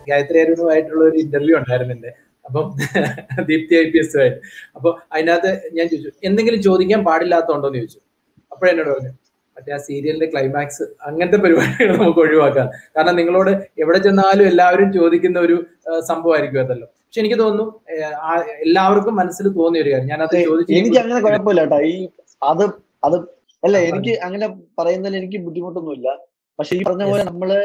ഗായത്രി അരുണുമായിട്ടുള്ള ഒരു ഇന്റർവ്യൂ ഉണ്ടായിരുന്നു എന്റെ അപ്പം ദീപ്തി ഐ പി എസ് ആയിട്ട് അപ്പൊ അതിനകത്ത് ഞാൻ ചോദിച്ചു എന്തെങ്കിലും ചോദിക്കാൻ പാടില്ലാത്തതുണ്ടോ എന്ന് ചോദിച്ചു അപ്പോഴെന്നോട് പറഞ്ഞു മറ്റേ ആ സീരിയലിന്റെ ക്ലൈമാക്സ് അങ്ങനത്തെ പരിപാടികൾ നമുക്ക് ഒഴിവാക്കാം കാരണം നിങ്ങളോട് എവിടെ ചെന്നാലും എല്ലാവരും ചോദിക്കുന്ന ഒരു സംഭവമായിരിക്കും അതല്ലോ പക്ഷെ എനിക്ക് തോന്നുന്നു എല്ലാവർക്കും മനസ്സിൽ തോന്നിയ ഒരു കാര്യം ഞാൻ അത് എനിക്ക് അങ്ങനെ കുഴപ്പമില്ല കേട്ടോ ഈ അത് അത് അല്ല എനിക്ക് അങ്ങനെ പറയുന്നതിൽ എനിക്ക് ബുദ്ധിമുട്ടൊന്നുമില്ല പക്ഷെ ഈ പറഞ്ഞ പോലെ നമ്മള്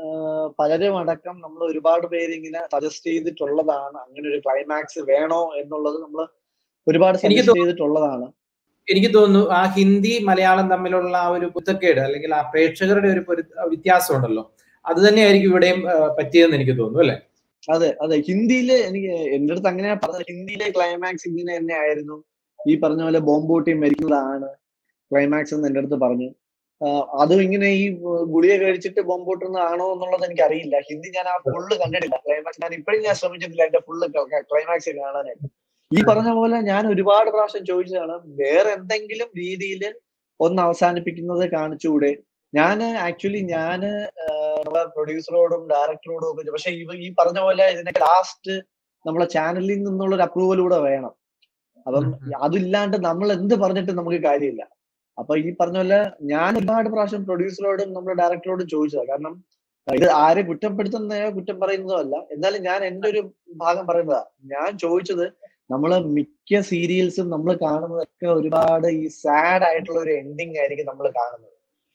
പലരും അടക്കം നമ്മൾ ഒരുപാട് പേര് ഇങ്ങനെ സജസ്റ്റ് ചെയ്തിട്ടുള്ളതാണ് അങ്ങനെ ഒരു ക്ലൈമാക്സ് വേണോ എന്നുള്ളത് നമ്മൾ ഒരുപാട് സജസ്റ്റ് ചെയ്തിട്ടുള്ളതാണ് എനിക്ക് തോന്നുന്നു ആ ഹിന്ദി മലയാളം തമ്മിലുള്ള ആ ഒരു കുത്തക്കേട് അല്ലെങ്കിൽ ആ പ്രേക്ഷകരുടെ ഒരു വ്യത്യാസം ഉണ്ടല്ലോ അത് തന്നെയായിരിക്കും ഇവിടെയും പറ്റിയതെന്ന് എനിക്ക് തോന്നുന്നു അല്ലെ അതെ അതെ ഹിന്ദിയില് എനിക്ക് എന്റെ അടുത്ത് അങ്ങനെ പറഞ്ഞത് ഹിന്ദിയിലെ ക്ലൈമാക്സ് ഇങ്ങനെ തന്നെ ആയിരുന്നു ഈ പറഞ്ഞ പോലെ ബോംബൂട്ടി മരിക്കുന്നതാണ് ക്ലൈമാക്സ് എന്ന് എന്റെ അടുത്ത് പറഞ്ഞു അതും ഇങ്ങനെ ഈ ഗുളിക കഴിച്ചിട്ട് ബോംബ് പൊട്ടുന്നതാണോ എന്നുള്ളത് എനിക്ക് അറിയില്ല ഹിന്ദി ഞാൻ ആ ഫുള്ള് കണ്ടിട്ടില്ല ക്ലൈമാക്സ് ഞാൻ ഇപ്പോഴും ഞാൻ ശ്രമിച്ചിട്ടില്ല എന്റെ ഫുള്ള് ക്ലൈമാക്സ് കാണാനായിട്ട് ഈ പറഞ്ഞ പോലെ ഞാൻ ഒരുപാട് പ്രാവശ്യം ചോദിച്ചതാണ് വേറെ എന്തെങ്കിലും രീതിയിൽ ഒന്ന് അവസാനിപ്പിക്കുന്നത് കാണിച്ചുകൂടെ ഞാൻ ആക്ച്വലി ഞാൻ നമ്മളെ പ്രൊഡ്യൂസറോടും ഡയറക്ടറോടും ഒക്കെ പക്ഷെ ഈ പറഞ്ഞ പോലെ ഇതിനൊക്കെ ലാസ്റ്റ് നമ്മളെ ചാനലിൽ നിന്നുള്ള ഒരു അപ്രൂവലൂടെ വേണം അപ്പം അതില്ലാണ്ട് നമ്മൾ എന്ത് പറഞ്ഞിട്ട് നമുക്ക് കാര്യമില്ല അപ്പൊ ഈ പറഞ്ഞ പോലെ ഞാൻ ഒരുപാട് പ്രാവശ്യം പ്രൊഡ്യൂസറോടും നമ്മുടെ ഡയറക്ടറോടും ചോദിച്ചതാണ് കാരണം ഇത് ആരെ കുറ്റപ്പെടുത്തുന്നതോ കുറ്റം പറയുന്നതോ അല്ല എന്നാലും ഞാൻ എന്റെ ഒരു ഭാഗം പറയുന്നതാ ഞാൻ ചോദിച്ചത് നമ്മൾ മിക്ക സീരിയൽസും നമ്മൾ കാണുന്നതൊക്കെ ഒരുപാട് ഈ സാഡ് ആയിട്ടുള്ള ഒരു എൻഡിങ് ആയിരിക്കും നമ്മൾ കാണുന്നത്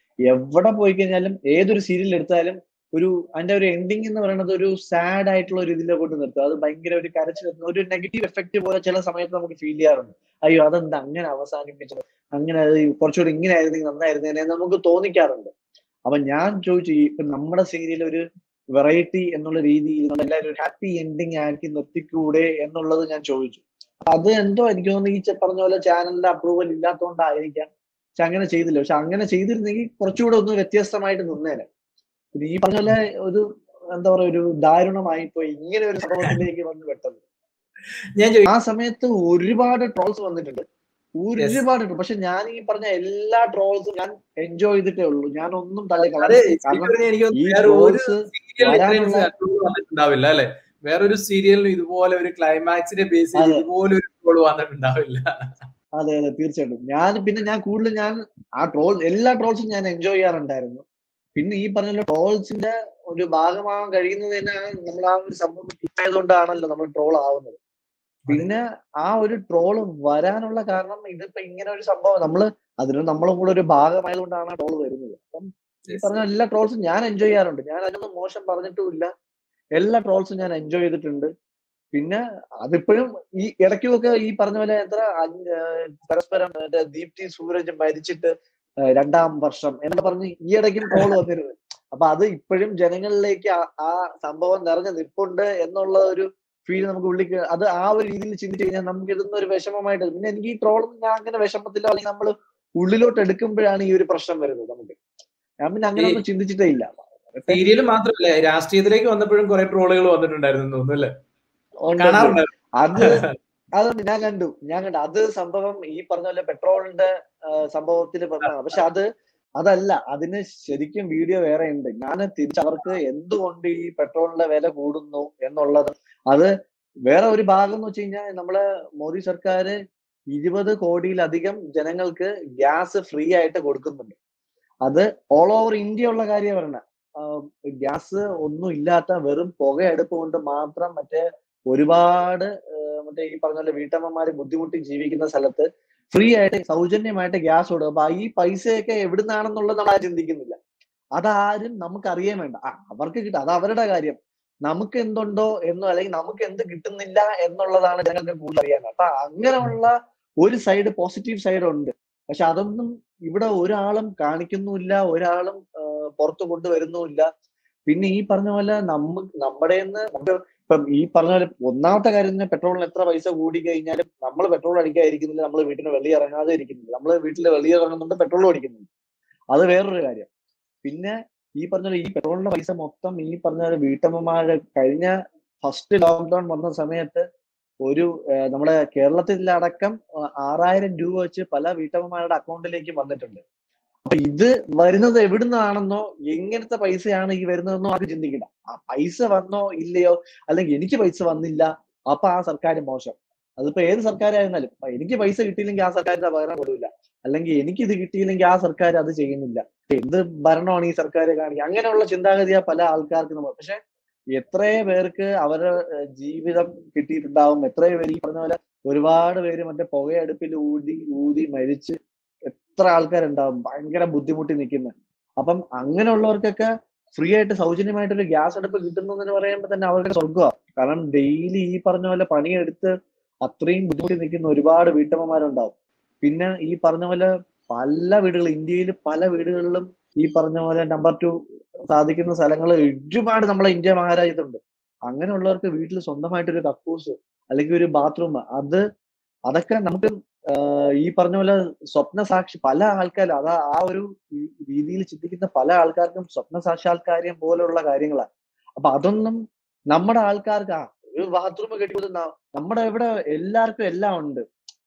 എവിടെ പോയി കഴിഞ്ഞാലും ഏതൊരു സീരിയൽ എടുത്താലും ഒരു അതിന്റെ ഒരു എൻഡിങ് എന്ന് പറയുന്നത് ഒരു സാഡ് ആയിട്ടുള്ള ഒരു ഇതിലോട്ട് നിർത്തുക അത് ഭയങ്കര ഒരു കരച്ചിൽ ഒരു നെഗറ്റീവ് എഫക്റ്റ് പോലെ ചില സമയത്ത് നമുക്ക് ഫീൽ ചെയ്യാറുണ്ട് അയ്യോ അതെന്താ അങ്ങനെ അവസാനിപ്പിച്ചത് അങ്ങനെ കുറച്ചുകൂടി ഇങ്ങനെ ആയിരുന്നെങ്കിൽ നന്നായിരുന്നേനെ നമുക്ക് തോന്നിക്കാറുണ്ട് അപ്പൊ ഞാൻ ചോദിച്ചു ഇപ്പൊ നമ്മുടെ സീരിയൽ ഒരു വെറൈറ്റി എന്നുള്ള രീതിയിൽ എല്ലാവരും ഒരു ഹാപ്പി എൻഡിങ് ആക്കി നിർത്തിക്കൂടെ എന്നുള്ളത് ഞാൻ ചോദിച്ചു അത് എന്തോ എനിക്ക് തോന്നുന്നു ഈ പറഞ്ഞ പോലെ ചാനലിന്റെ അപ്രൂവൽ ഇല്ലാത്തതുകൊണ്ടായിരിക്കാം പക്ഷെ അങ്ങനെ ചെയ്തില്ല പക്ഷെ അങ്ങനെ ചെയ്തിരുന്നെങ്കിൽ കുറച്ചുകൂടെ ഒന്ന് വ്യത്യസ്തമായിട്ട് നിന്നേനെ പിന്നെ ഈ പറഞ്ഞ പോലെ ഒരു എന്താ പറയാ ഒരു ദാരുണമായി പോയി ഇങ്ങനെ ഒരു സംഭവത്തിലേക്ക് വന്ന് പെട്ടത് ഞാൻ ആ സമയത്ത് ഒരുപാട് ട്രോൾസ് വന്നിട്ടുണ്ട് ഒരുപാട് പക്ഷെ ഞാൻ ഈ പറഞ്ഞ എല്ലാ ട്രോൾസും ഞാൻ എൻജോയ് ചെയ്തിട്ടേ ഉള്ളൂ ഞാൻ ഒന്നും വന്നിട്ടുണ്ടാവില്ല അല്ലെ വേറൊരു സീരിയലിനും ഇതുപോലെ ഒരു ക്ലൈമാക്സിന്റെ ബേസ് ചെയ്ത് ഇതുപോലെ ഒരു ട്രോൾ വന്നിട്ടുണ്ടാവില്ല അതെ അതെ തീർച്ചയായിട്ടും ഞാൻ പിന്നെ ഞാൻ കൂടുതൽ ഞാൻ ആ ട്രോൾ എല്ലാ ട്രോൾസും ഞാൻ എൻജോയ് ചെയ്യാറുണ്ടായിരുന്നു പിന്നെ ഈ പറഞ്ഞ ട്രോൾസിന്റെ ഒരു ഭാഗമാകാൻ കഴിയുന്നത് തന്നെ നമ്മൾ ആ ഒരു സംഭവം ആയതുകൊണ്ടാണല്ലോ നമ്മൾ ട്രോൾ ആവുന്നത് പിന്നെ ആ ഒരു ട്രോള് വരാനുള്ള കാരണം ഇതിപ്പോ ഇങ്ങനെ ഒരു സംഭവം നമ്മള് അതിന് നമ്മളും കൂടെ ഒരു ഭാഗമായതുകൊണ്ടാണ് ട്രോൾ വരുന്നത് അപ്പം ഈ പറഞ്ഞ എല്ലാ ട്രോൾസും ഞാൻ എൻജോയ് ചെയ്യാറുണ്ട് ഞാൻ അതിനൊന്നും മോശം പറഞ്ഞിട്ടുമില്ല എല്ലാ ട്രോൾസും ഞാൻ എൻജോയ് ചെയ്തിട്ടുണ്ട് പിന്നെ അതിപ്പോഴും ഈ ഇടയ്ക്കുമൊക്കെ ഈ പറഞ്ഞ പോലെ എത്ര പരസ്പരം ദീപ്തി സൂരജ് മരിച്ചിട്ട് രണ്ടാം വർഷം എന്ന് പറഞ്ഞ് ഈ ഇടയ്ക്കും ട്രോൾ വന്നിരുന്നു അപ്പൊ അത് ഇപ്പോഴും ജനങ്ങളിലേക്ക് ആ സംഭവം നിറഞ്ഞു നിൽപ്പുണ്ട് എന്നുള്ള ഒരു ഫീൽ നമുക്ക് ഉള്ളിക്ക് അത് ആ ഒരു രീതിയിൽ ചിന്തിച്ചു കഴിഞ്ഞാൽ നമുക്ക് ഇടുന്ന ഒരു വിഷമമായിട്ട് പിന്നെ എനിക്ക് ഈ ട്രോളും ഞാൻ അങ്ങനെ വിഷമത്തിലോ അല്ലെങ്കിൽ നമ്മൾ ഉള്ളിലോട്ട് എടുക്കുമ്പോഴാണ് ഈ ഒരു പ്രശ്നം വരുന്നത് നമുക്ക് ഞാൻ പിന്നെ അങ്ങനെ ഒന്നും ചിന്തിച്ചിട്ടേ ഇല്ല സീരിയൽ മാത്രമല്ല രാഷ്ട്രീയത്തിലേക്ക് വന്നപ്പോഴും കുറെ ട്രോളുകൾ വന്നിട്ടുണ്ടായിരുന്നു തോന്നുന്നു അല്ലേ അത് അതുകൊണ്ട് ഞാൻ കണ്ടു ഞാൻ കണ്ടു അത് സംഭവം ഈ പറഞ്ഞ പോലെ പെട്രോളിന്റെ സംഭവത്തിൽ പറഞ്ഞതാണ് പക്ഷെ അത് അതല്ല അതിന് ശരിക്കും വീഡിയോ വേറെ ഉണ്ട് ഞാൻ തിരിച്ച് അവർക്ക് എന്തുകൊണ്ട് ഈ പെട്രോളിന്റെ വില കൂടുന്നു എന്നുള്ളത് അത് വേറെ ഒരു ഭാഗം എന്ന് വെച്ച് കഴിഞ്ഞാൽ നമ്മളെ മോദി സർക്കാർ ഇരുപത് കോടിയിലധികം ജനങ്ങൾക്ക് ഗ്യാസ് ഫ്രീ ആയിട്ട് കൊടുക്കുന്നുണ്ട് അത് ഓൾ ഓവർ ഇന്ത്യ ഉള്ള കാര്യം പറഞ്ഞ ഗ്യാസ് ഒന്നും ഇല്ലാത്ത വെറും പുകയടുപ്പ് കൊണ്ട് മാത്രം മറ്റേ ഒരുപാട് മറ്റേ ഈ പറഞ്ഞ പോലെ വീട്ടമ്മമാര് ബുദ്ധിമുട്ടി ജീവിക്കുന്ന സ്ഥലത്ത് ഫ്രീ ആയിട്ട് സൗജന്യമായിട്ട് ഗ്യാസ് കൊടുക്കും അപ്പൊ ഈ പൈസയൊക്കെ എവിടുന്നാണെന്നുള്ളത് നമ്മൾ ആരും ചിന്തിക്കുന്നില്ല അതാരും നമുക്ക് അറിയാൻ വേണ്ട ആ അവർക്ക് കിട്ടും അത് അവരുടെ കാര്യം നമുക്ക് എന്തുണ്ടോ എന്നോ അല്ലെങ്കിൽ നമുക്ക് എന്ത് കിട്ടുന്നില്ല എന്നുള്ളതാണ് ജനങ്ങൾക്ക് കൂടുതൽ അറിയാൻ അപ്പൊ അങ്ങനെയുള്ള ഒരു സൈഡ് പോസിറ്റീവ് സൈഡ് ഉണ്ട് പക്ഷെ അതൊന്നും ഇവിടെ ഒരാളും കാണിക്കുന്നുമില്ല ഒരാളും പുറത്തു കൊണ്ടുവരുന്നുമില്ല പിന്നെ ഈ പറഞ്ഞ പോലെ നമ്മ നമ്മുടെ നമുക്ക് ഇപ്പം ഈ പറഞ്ഞ പോലെ ഒന്നാമത്തെ കാര്യം തന്നെ പെട്രോളിന് എത്ര പൈസ കൂടി കഴിഞ്ഞാലും നമ്മൾ പെട്രോൾ അടിക്കാതിരിക്കുന്നില്ല നമ്മൾ വീട്ടിന് വെളി ഇറങ്ങാതെ ഇരിക്കുന്നില്ല നമ്മൾ വീട്ടിൽ വെളി ഇറങ്ങുന്നുണ്ട് പെട്രോൾ അടിക്കുന്നുണ്ട് അത് വേറൊരു കാര്യം പിന്നെ ഈ പറഞ്ഞ ഈ പെട്രോളിന്റെ പൈസ മൊത്തം ഈ പറഞ്ഞ വീട്ടമ്മമാര് കഴിഞ്ഞ ഫസ്റ്റ് ലോക്ക്ഡൌൺ വന്ന സമയത്ത് ഒരു നമ്മുടെ കേരളത്തിലടക്കം ആറായിരം രൂപ വെച്ച് പല വീട്ടമ്മമാരുടെ അക്കൗണ്ടിലേക്ക് വന്നിട്ടുണ്ട് അപ്പൊ ഇത് വരുന്നത് എവിടുന്നാണെന്നോ എങ്ങനത്തെ പൈസയാണ് ഈ വരുന്നതെന്നോ ആർക്ക് ചിന്തിക്കില്ല ആ പൈസ വന്നോ ഇല്ലയോ അല്ലെങ്കിൽ എനിക്ക് പൈസ വന്നില്ല അപ്പൊ ആ സർക്കാർ മോശം അതിപ്പോ ഏത് സർക്കാരായിരുന്നാലും ഇപ്പൊ എനിക്ക് പൈസ കിട്ടിയില്ലെങ്കിൽ ആ സർക്കാരിന്റെ പകരം കൊടുക്കില്ല അല്ലെങ്കിൽ എനിക്ക് ഇത് കിട്ടിയില്ലെങ്കിൽ ആ സർക്കാർ അത് ചെയ്യുന്നില്ല എന്ത് ഭരണമാണ് ഈ സർക്കാർ കാണിക്കുക അങ്ങനെയുള്ള ചിന്താഗതിയാ പല ആൾക്കാർക്ക് നമ്മൾ പക്ഷെ എത്രയോ പേർക്ക് അവരുടെ ഏഹ്, ജീവിതം കിട്ടിയിട്ടുണ്ടാവും എത്രയോ പേര് ഈ പറഞ്ഞ പോലെ ഒരുപാട് പേര് മറ്റേ പുകയടുപ്പിൽ ഊതി ഊതി മരിച്ച് എത്ര ആൾക്കാരുണ്ടാവും ഭയങ്കര ബുദ്ധിമുട്ടി നിൽക്കുന്നത് അപ്പം അങ്ങനെയുള്ളവർക്കൊക്കെ ഫ്രീ ആയിട്ട് സൗജന്യമായിട്ടൊരു ഗ്യാസ് അടുപ്പ് കിട്ടുന്നു എന്ന് പറയുമ്പോൾ തന്നെ അവരുടെ സ്വർഗമാണ് കാരണം ഡെയിലി ഈ പറഞ്ഞ പോലെ പണിയെടുത്ത് അത്രയും ബുദ്ധിമുട്ടി നിൽക്കുന്ന ഒരുപാട് വീട്ടമ്മമാരുണ്ടാവും പിന്നെ ഈ പറഞ്ഞ പോലെ പല വീടുകൾ ഇന്ത്യയിൽ പല വീടുകളിലും ഈ പറഞ്ഞ പോലെ നമ്പർ ടു സാധിക്കുന്ന സ്ഥലങ്ങൾ ഒരുപാട് നമ്മളെ ഇന്ത്യ മഹാരാജ്യത്തുണ്ട് അങ്ങനെയുള്ളവർക്ക് വീട്ടിൽ സ്വന്തമായിട്ടൊരു കക്കൂസ് അല്ലെങ്കിൽ ഒരു ബാത്റൂം അത് അതൊക്കെ നമുക്ക് ആഹ് ഈ പറഞ്ഞ പോലെ സ്വപ്ന സാക്ഷി പല ആൾക്കാരും അതാ ആ ഒരു രീതിയിൽ ചിന്തിക്കുന്ന പല ആൾക്കാർക്കും സ്വപ്ന സാക്ഷാത്കാര്യം പോലുള്ള കാര്യങ്ങളാണ് അപ്പൊ അതൊന്നും നമ്മുടെ ആൾക്കാർക്ക് ആ ഒരു ബാത്റൂം കെട്ടിക്കൊടുക്കുന്ന നമ്മുടെ ഇവിടെ എല്ലാവർക്കും എല്ലാം ഉണ്ട്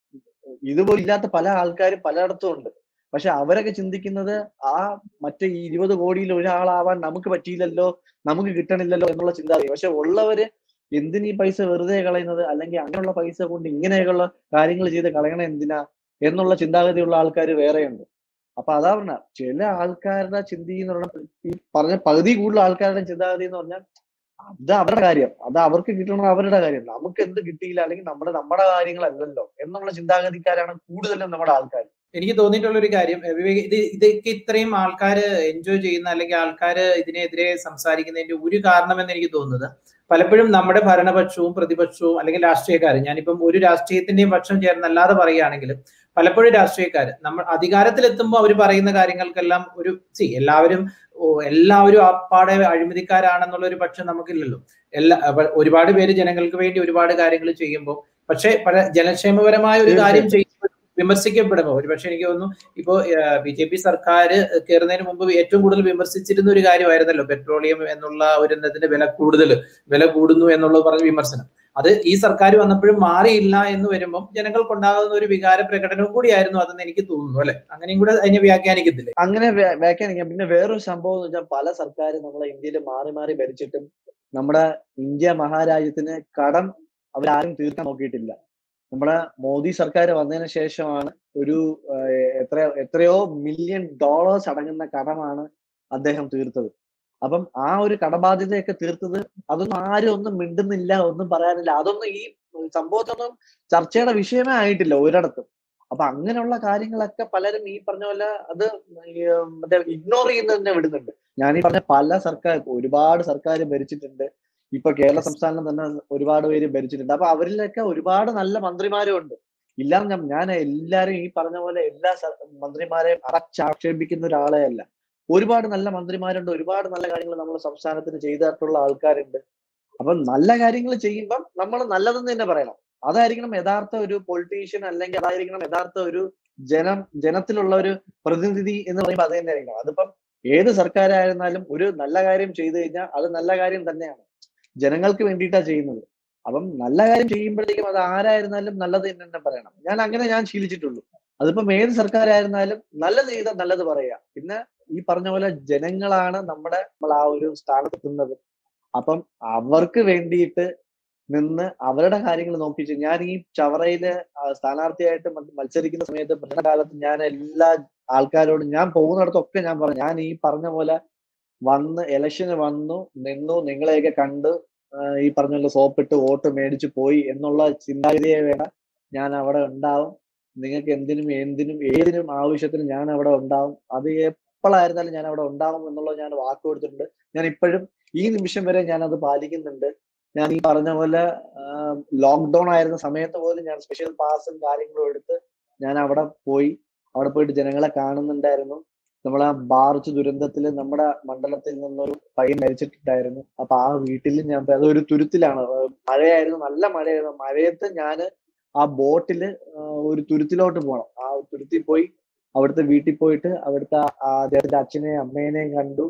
ഇതുപോലെ ഇല്ലാത്ത പല ആൾക്കാരും പലയിടത്തും ഉണ്ട് പക്ഷെ അവരൊക്കെ ചിന്തിക്കുന്നത് ആ മറ്റേ ഈ ഇരുപത് കോടിയിൽ ഒരാളാവാൻ നമുക്ക് പറ്റിയില്ലല്ലോ നമുക്ക് കിട്ടണില്ലല്ലോ എന്നുള്ള ചിന്താഗതി പക്ഷെ ഉള്ളവര് എന്തിനീ പൈസ വെറുതെ കളയുന്നത് അല്ലെങ്കിൽ അങ്ങനെയുള്ള പൈസ കൊണ്ട് ഇങ്ങനെയൊക്കെയുള്ള കാര്യങ്ങൾ ചെയ്ത് കളയണ എന്തിനാ എന്നുള്ള ചിന്താഗതിയുള്ള ആൾക്കാർ വേറെയുണ്ട് അപ്പൊ അതാ പറഞ്ഞ ചില ആൾക്കാരുടെ ചിന്തി എന്ന് പറഞ്ഞാൽ ഈ പറഞ്ഞ പകുതി കൂടുതൽ ആൾക്കാരുടെ ചിന്താഗതി എന്ന് പറഞ്ഞാൽ അത് അവരുടെ കാര്യം അത് അവർക്ക് കിട്ടണത് അവരുടെ കാര്യം നമുക്ക് എന്ത് കിട്ടിയില്ല അല്ലെങ്കിൽ നമ്മുടെ നമ്മുടെ കാര്യങ്ങളല്ലല്ലോ എന്നുള്ള ചിന്താഗതിക്കാരാണ് കൂടുതലും നമ്മുടെ ആൾക്കാർ എനിക്ക് തോന്നിയിട്ടുള്ള ഒരു കാര്യം എ, വിവേക് ഇത് ഇതൊക്കെ ഇത്രയും ആൾക്കാർ എൻജോയ് ചെയ്യുന്ന അല്ലെങ്കിൽ ആൾക്കാർ ഇതിനെതിരെ സംസാരിക്കുന്നതിന്റെ ഒരു കാരണമെന്ന് എനിക്ക് തോന്നുന്നത് പലപ്പോഴും നമ്മുടെ ഭരണപക്ഷവും പ്രതിപക്ഷവും അല്ലെങ്കിൽ രാഷ്ട്രീയക്കാർ ഞാനിപ്പം ഒരു രാഷ്ട്രീയത്തിന്റെയും പക്ഷം ചേർന്നല്ലാതെ പറയുകയാണെങ്കിലും പലപ്പോഴും രാഷ്ട്രീയക്കാർ നമ്മൾ അധികാരത്തിലെത്തുമ്പോൾ അവർ പറയുന്ന കാര്യങ്ങൾക്കെല്ലാം ഒരു സി എല്ലാവരും ഓ, എല്ലാവരും അപ്പാടെ അഴിമതിക്കാരാണെന്നുള്ള ഒരു പക്ഷം നമുക്കില്ലല്ലോ എല്ലാ അപ്പൊ ഒരുപാട് പേര് ജനങ്ങൾക്ക് വേണ്ടി ഒരുപാട് കാര്യങ്ങൾ ചെയ്യുമ്പോൾ പക്ഷേ പല ജനക്ഷേമപരമായ ഒരു കാര്യം ചെയ്യുമ്പോൾ വിമർശിക്കപ്പെടുമ്പോൾ ഒരു പക്ഷെ എനിക്ക് തോന്നുന്നു ഇപ്പോ ബി ജെ പി സർക്കാർ കയറുന്നതിന് മുമ്പ് ഏറ്റവും കൂടുതൽ വിമർശിച്ചിരുന്ന ഒരു കാര്യമായിരുന്നല്ലോ പെട്രോളിയം എന്നുള്ള ഒരു എന്നതിന്റെ വില കൂടുതൽ വില കൂടുന്നു എന്നുള്ളത് പറഞ്ഞ വിമർശനം അത് ഈ സർക്കാർ വന്നപ്പോഴും മാറിയില്ല എന്ന് വരുമ്പോൾ ജനങ്ങൾക്കുണ്ടാകുന്ന ഒരു വികാര പ്രകടനവും കൂടിയായിരുന്നു അതെന്ന് എനിക്ക് തോന്നുന്നു അല്ലെ അങ്ങനെയും കൂടെ അതിനെ വ്യാഖ്യാനിക്കത്തില്ലേ അങ്ങനെ വ്യ- വ്യാഖ്യാനിക്കാം പിന്നെ വേറൊരു സംഭവം എന്ന് വെച്ചാൽ പല സർക്കാരും നമ്മളെ ഇന്ത്യയിൽ മാറി മാറി ഭരിച്ചിട്ടും നമ്മുടെ ഇന്ത്യ മഹാരാജ്യത്തിന് കടം അവരാരും തീർക്കാൻ നോക്കിയിട്ടില്ല നമ്മുടെ മോദി സർക്കാർ വന്നതിന് ശേഷമാണ് ഒരു ആഹ്, എത്ര എത്രയോ മില്യൺ ഡോളേഴ്സ് അടങ്ങുന്ന കടമാണ് അദ്ദേഹം തീർത്തത് അപ്പം ആ ഒരു കടബാധ്യതയൊക്കെ തീർത്തത് അതൊന്നും ആരും ഒന്നും മിണ്ടുന്നില്ല ഒന്നും പറയാനില്ല അതൊന്നും ഈ സംഭവത്തൊന്നും ചർച്ചയുടെ വിഷയമേ ആയിട്ടില്ല ഒരിടത്തും അപ്പൊ അങ്ങനെയുള്ള കാര്യങ്ങളൊക്കെ പലരും ഈ പറഞ്ഞ പോലെ അത് ഈ, മറ്റേ ഇഗ്നോർ ചെയ്യുന്നതിനെ വിടുന്നുണ്ട് ഞാൻ ഈ പറഞ്ഞ പല സർക്കാർ ഒരുപാട് സർക്കാർ ഭരിച്ചിട്ടുണ്ട് ഇപ്പൊ കേരള സംസ്ഥാനം തന്നെ ഒരുപാട് പേര് ഭരിച്ചിട്ടുണ്ട് അപ്പൊ അവരിലൊക്കെ ഒരുപാട് നല്ല മന്ത്രിമാരും ഉണ്ട് ഇല്ലാന്ന് ഞാൻ ഞാൻ എല്ലാരും ഈ പറഞ്ഞ പോലെ എല്ലാ സ- മന്ത്രിമാരെയും അടച്ചാക്ഷേപിക്കുന്ന ഒരാളെ അല്ല ഒരുപാട് നല്ല മന്ത്രിമാരുണ്ട് ഒരുപാട് നല്ല കാര്യങ്ങൾ നമ്മുടെ സംസ്ഥാനത്തിന് ചെയ്തിട്ടുള്ള ആൾക്കാരുണ്ട് അപ്പൊ നല്ല കാര്യങ്ങൾ ചെയ്യുമ്പം നമ്മൾ നല്ലതെന്ന് തന്നെ പറയണം അതായിരിക്കണം യഥാർത്ഥ ഒരു പൊളിറ്റീഷ്യൻ അല്ലെങ്കിൽ അതായിരിക്കണം യഥാർത്ഥ ഒരു ജനം ജനത്തിലുള്ള ഒരു പ്രതിനിധി എന്ന് പറയുമ്പോൾ അത് തന്നെ ആയിരിക്കണം അതിപ്പം ഏത് സർക്കാരായിരുന്നാലും ഒരു നല്ല കാര്യം ചെയ്തു കഴിഞ്ഞാൽ അത് നല്ല കാര്യം തന്നെയാണ് ജനങ്ങൾക്ക് വേണ്ടിയിട്ടാണ് ചെയ്യുന്നത് അപ്പം നല്ല കാര്യം ചെയ്യുമ്പോഴത്തേക്കും അത് ആരായിരുന്നാലും നല്ലത് എന്ന് തന്നെ പറയണം ഞാൻ അങ്ങനെ ഞാൻ ശീലിച്ചിട്ടുള്ളൂ അതിപ്പം ഏത് സർക്കാരായിരുന്നാലും നല്ലത് ചെയ്താൽ നല്ലത് പറയുക പിന്നെ ഈ പറഞ്ഞ പോലെ ജനങ്ങളാണ് നമ്മുടെ നമ്മൾ ആ ഒരു സ്ഥാനത്തെത്തുന്നത് അപ്പം അവർക്ക് വേണ്ടിയിട്ട് നിന്ന് അവരുടെ കാര്യങ്ങൾ നോക്കിച്ച് ഞാൻ ഈ ചവറയില് ആ, സ്ഥാനാർത്ഥിയായിട്ട് മ- മത്സരിക്കുന്ന സമയത്ത് ഭരണകാലത്ത് ഞാൻ എല്ലാ ആൾക്കാരോടും ഞാൻ പോകുന്നിടത്തൊക്കെ ഞാൻ പറഞ്ഞു ഞാൻ ഈ പറഞ്ഞ പോലെ വന്ന് ഇലക്ഷന് വന്നു നിന്നു നിങ്ങളെയൊക്കെ കണ്ട് ആ, ഈ പറഞ്ഞ പോലെ സോപ്പിട്ട് വോട്ട് മേടിച്ചു പോയി എന്നുള്ള ചിന്താഗതിയെ വേണ്ട ഞാൻ അവിടെ ഉണ്ടാവും നിങ്ങൾക്ക് എന്തിനും എന്തിനും ഏതിനും ആവശ്യത്തിനും ഞാൻ അവിടെ ഉണ്ടാവും അത് എപ്പോഴായിരുന്നാലും ഞാൻ അവിടെ ഉണ്ടാവും എന്നുള്ളത് ഞാൻ വാക്ക് കൊടുത്തിട്ടുണ്ട് ഞാൻ ഇപ്പോഴും ഈ നിമിഷം വരെ ഞാൻ അത് പാലിക്കുന്നുണ്ട് ഞാൻ ഈ പറഞ്ഞ പോലെ ലോക്ക്ഡൌൺ ആയിരുന്ന സമയത്ത് പോലും ഞാൻ സ്പെഷ്യൽ പാസും കാര്യങ്ങളും എടുത്ത് ഞാൻ അവിടെ പോയി അവിടെ പോയിട്ട് ജനങ്ങളെ കാണുന്നുണ്ടായിരുന്നു നമ്മളെ ബാർച്ച് ദുരന്തത്തിൽ നമ്മുടെ മണ്ഡലത്തിൽ നിന്നൊരു പയ്യൻ മരിച്ചിട്ടുണ്ടായിരുന്നു അപ്പൊ ആ വീട്ടിൽ ഞാൻ പോയി. അതൊരു തുരുത്തിലാണ് ഏർ മഴയായിരുന്നു നല്ല മഴയായിരുന്നു മഴയത്ത് ഞാന് ആ ബോട്ടില് ഒരു തുരുത്തിലോട്ട് പോകണം ആ തുരുത്തിൽ പോയി അവിടുത്തെ വീട്ടിൽ പോയിട്ട് അവിടുത്തെ ആ അദ്ദേഹത്തിന്റെ അച്ഛനെയും അമ്മേനെയും കണ്ടു